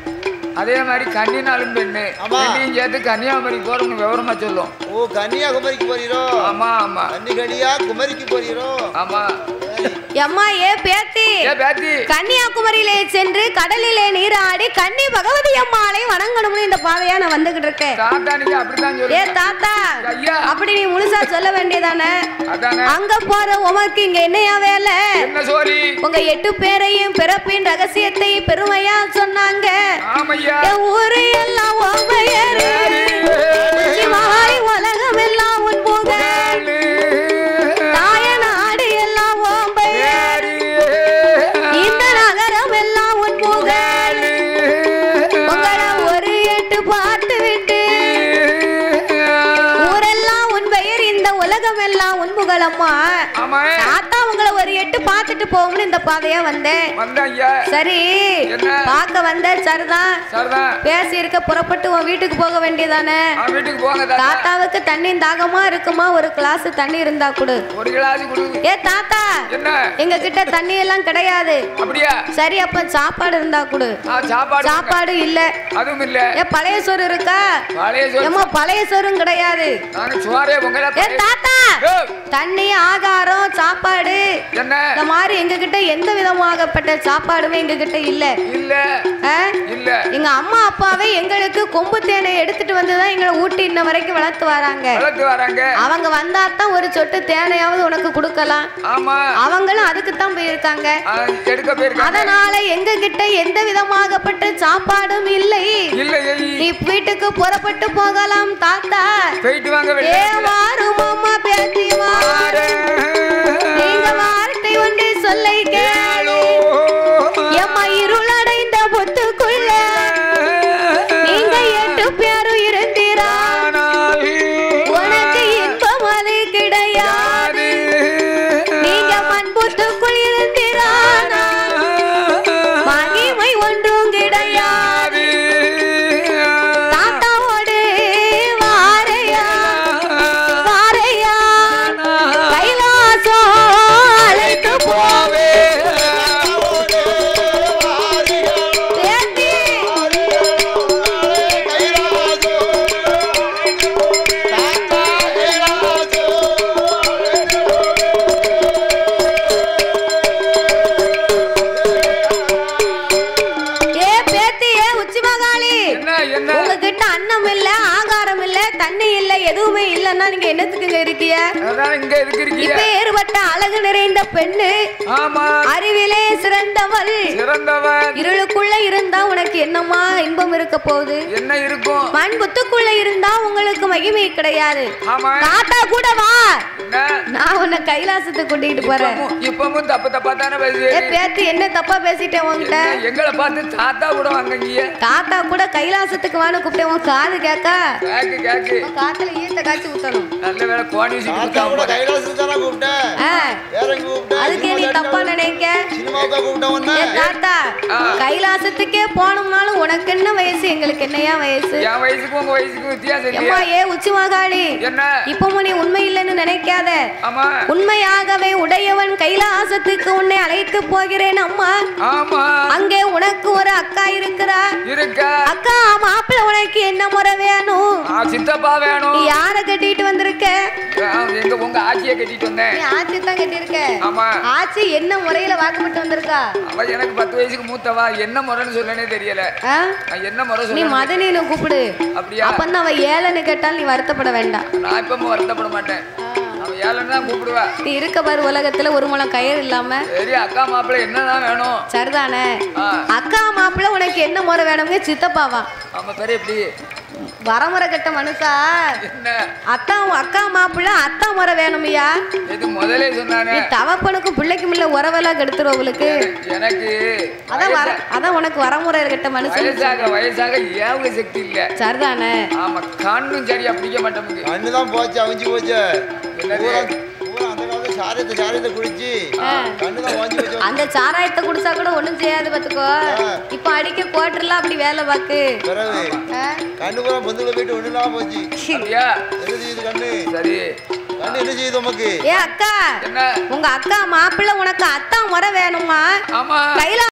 அதே மாதிரி கன்னினாலும் பெண்ணு ஆமா. ரெண்டையும் சேர்த்து கன்னியாகுமரி போறவங்க விவரமா சொல்லும் ஓ கன்னியாகுமரிக்கு போறீரோ ஆமா ஆமா கன்னிகடியா குமரிக்கு போறீரோ ஆமா எம்மா ஏ பேத்தி ஏ பேத்தி கன்னியாகுமரியிலே சென்று கடலிலே நீராடி கன்னி பகவதி அம்மாளை வணங்கணும்னு இந்த பாதையா நான் வந்துகிட்டு இருக்கேன் தாத்தா நீங்க அப்படித்தான் ஏ சொல்லு தாத்தா ஐயா அப்படி நீ முழுசா சொல்ல வேண்டியதானே அதானே அங்க போற உமக்கு இங்க என்னையா வேலை என்ன சோரி உங்க எட்டு பேரையும் பிறப்பின் ரகசியத்தை பெருமையா சொன்னாங்க ஆமையா என் ஊரு எல்லாம் உன் பெயரு. உச்சிமாய் உலகம் எல்லாம் உன் புகழ் தாய நாடு எல்லாம் உன் பெயர் இந்த நகரம் எல்லாம் உன் புகழ் உங்களை ஒரு எட்டு பார்த்து விட்டு ஊரெல்லாம் உன் பெயர் இந்த உலகம் எல்லாம் உன் புகழம்மா ஆமா தாத்தா உங்களை ஒரு எட்டு பார்த்துட்டு போகும்னு இந்த பாதையா வந்தேன் வந்தாய்யா சரி என்ன? பார்க்க வந்த சரிதான் சரிதான் பேசி இருக்க புறப்பட்டு உன் வீட்டுக்கு போக வேண்டியதானே ஆ, வீட்டுக்கு போங்க தாத்தா தாத்தாவுக்கு தண்ணி தாகமா இருக்குமா ஒரு கிளாஸ் தண்ணி இருந்தா கொடு ஒரு கிளாஸ் குடு ஏ தாத்தா என்ன எங்க கிட்ட தண்ணி எல்லாம் கிடையாது அப்படியா சரி அப்ப சாப்பாடு இருந்தா கொடு ஆ சாப்பாடு சாப்பாடு இல்ல அதுவும் இல்ல ஏ பழைய சோறு இருக்கா பழைய சோறு ஏம்மா பழைய சோறும் கிடையாது நாங்க சோறே பொங்கல ஏ தாத்தா தண்ணி ஆகாரம் சாப்பாடு என்ன இந்த மாதிரி எங்க கிட்ட எந்த விதமாகப்பட்ட சாப்பாடுமே எங்க கிட்ட இல்ல இல்ல ஆ? இல்ல எங்க அம்மா அப்பாவே எங்களுக்கு கொம்பு தேனை எடுத்துட்டு வந்துதான் எங்களை ஊட்டி இன்ன வரைக்கும் வளர்த்து வராங்க வளர்த்து வராங்க அவங்க வந்தா தான் ஒரு சொட்டு தேனையாவது உனக்கு கொடுக்கலாம் ஆமா அவங்களும் அதுக்கு தான் போயிருக்காங்க ஆ, எடுக்க போயிருக்காங்க அதனால எங்க கிட்ட எந்த விதமாகப்பட்ட சாப்பாடும் இல்லை இல்ல ஏய், நீ வீட்டுக்கு புறப்பட்டு போகலாம் தாத்தா போயிட்டு வாங்க ஏ வெளியே வாரும் அம்மா பேத்தி வாரு. நீங்க வார்த்தை ஒன்று சொல்லை கேளு எம்மா இருளடைந்த புத்துக்குள்ள நீங்க எட்டு பேரும் இருந்தீரா உனக்கு இன்பம் அது கிடையாது நீங்க மண்புத்துக்குள் இருந்தீரானா மகிமை ஒன்றும் கிடையாது தாத்தாவோடு வாரையா வாரை அன்னம் இல்ல ஆகாரம் இல்ல தண்ணி இல்ல எதுவுமே இல்லன்னா நீங்க என்னத்துக்குங்க இருக்கீங்க அதான் இங்க இருக்கிறீங்க இப்ப ஏற்பட்ட அழகு நிறைந்த பெண்ணு ஆமா அறிவிலே சிறந்தவள் சிறந்தவன் இருளுக்குள்ள இருந்தா உனக்கு என்னமா இன்பம் இருக்க போகுது என்ன இருக்கும் மண் புத்துக்குள்ள இருந்தா உங்களுக்கு மகிமை கிடையாது ஆமா தாத்தா கூட வா என்ன நான் உன்னை கைலாசத்துக்கு கூட்டிட்டு போறேன் இப்பவும் இப்பவும் தப்பு தப்பா தானே ஏ பேசுறீங்க பேத்தி என்ன தப்பா பேசிட்டேன் உன்கிட்ட என்ன, எங்களை பார்த்து தாத்தா கூட வாங்கங்க தாத்தா கூட கைலாசத்துக்கு வான்னு கூப்பிட்டேன் உன் காது கேட்க கேக்கு கேக்கு உன் காத்துல ஈத்த காய்ச்சி ஊத்தணும் நல்ல வேலை கோணி தாத்தா கூட கைலாசத்துக்கு தானே கூப்பிட்டேன் ஆ, வேற எங்க கூப்பிட்டேன் அதுக்கே நீ தப்பா நினைக்க சினிமாவுக்கா கூப்பிட்டேன் உன்னை ஏ தாத்தா கைலாசத்துக்கே போனோம்னாலும் உனக்கு என்ன வயசு எங்களுக்கு என்னையா வயசு என் வயசுக்கும் உங்க வயசுக்கும் வித்தியாசம் எம்மா இல்லையா ஏ உச்சி மகாளி என்ன இப்பவும் நீ உண்மை இல்லைன்னு நினைக்காத ஆமா உண்மையாகவே உடையவன் கைலாசத்துக்கு உன்னை அழைத்து போகிறேன் அம்மா ஆமா அங்கே உனக்கு ஒரு அக்கா இருக்கிறா இருக்க அக்கா மாப்பிள்ள உனக்கு என்ன முறை வேணும் ஆ, சித்தப்பா நீ வேணும் யார கட்டிட்டு வந்திருக்க ஆ, எங்க உங்க ஆட்சியை கட்டிட்டு வந்தேன் நீ ஆச்சி தான் கட்டியிருக்க ஆமா ஆச்சி என்ன முறையில வாக்குப்பட்டு வந்திருக்கா அவ எனக்கு பத்து வயசுக்கு மூத்தவா என்ன முறைன்னு சொல்லனே தெரியல ஆ? நான் என்ன முறை நீ சொல்ல மதனின்னு கூப்பிடு அப்படியா அப்பந்தான் அவ ஏழைன்னு கேட்டால் நீ வருத்தப்பட வேண்டாம் நான் இப்ப வருத்தப்பட மாட்டேன் அவ ஏழன்னு தான் கூப்பிடுவா நீ இருக்க பாரு உலகத்துல ஒரு முளம் கயிறு இல்லாம சரி அக்கா மாப்பிள்ளை என்னதான் வேணும் சரிதானே ஆ, அக்கா மாப்பிள்ள உனக்கு என்ன முறை வேணுங்க சித்தப்பாவா நம்ம பேரு எப்படி வரமுறை கட்ட மனுஷா என்ன அத்தா அக்கா மாப்பிள்ள அத்தா முறை வேணுமையா இது முதலே சொன்னானே நீ தவப்பனுக்கும் பிள்ளைக்கும் இல்ல உறவெல்லாம் கெடுத்துரும் அவளுக்கு எனக்கு அதான் வர அதான் உனக்கு வரமுறை கட்ட மனுஷன் வயசாக வயசாக ஏவுக சக்தி இல்ல சரிதானே ஆமா கண்ணும் சரியா பிடிக்க மாட்டேங்குது கண்ணு தான் போச்சு அவிஞ்சு போச்சு என்னது? பூரா பூரா அந்த காலத்துல சாரியத்தை சாரியத்தை குடிச்சு கண்ணு தான் வாங்கி போச்சு அந்த சாராயத்தை குடிச்சா கூட ஒண்ணும் செய்யாது பாத்துக்கோ இப்ப அடிக்க கோட்டர்லாம் அப்படி வேலை பாக்கு பிறகு ஆ? கண்ணு பூரா பொந்துல போயிட்டு ஒண்ணு இல்லாம போச்சு அப்படியா என்ன செய்யுது கண்ணு சரி கண்ணு என்ன செய்யுது உமக்கு ஏ அக்கா என்ன உங்க அக்கா மாப்பிள்ளை உனக்கு அத்தா முறை வேணுமா ஆமா கையில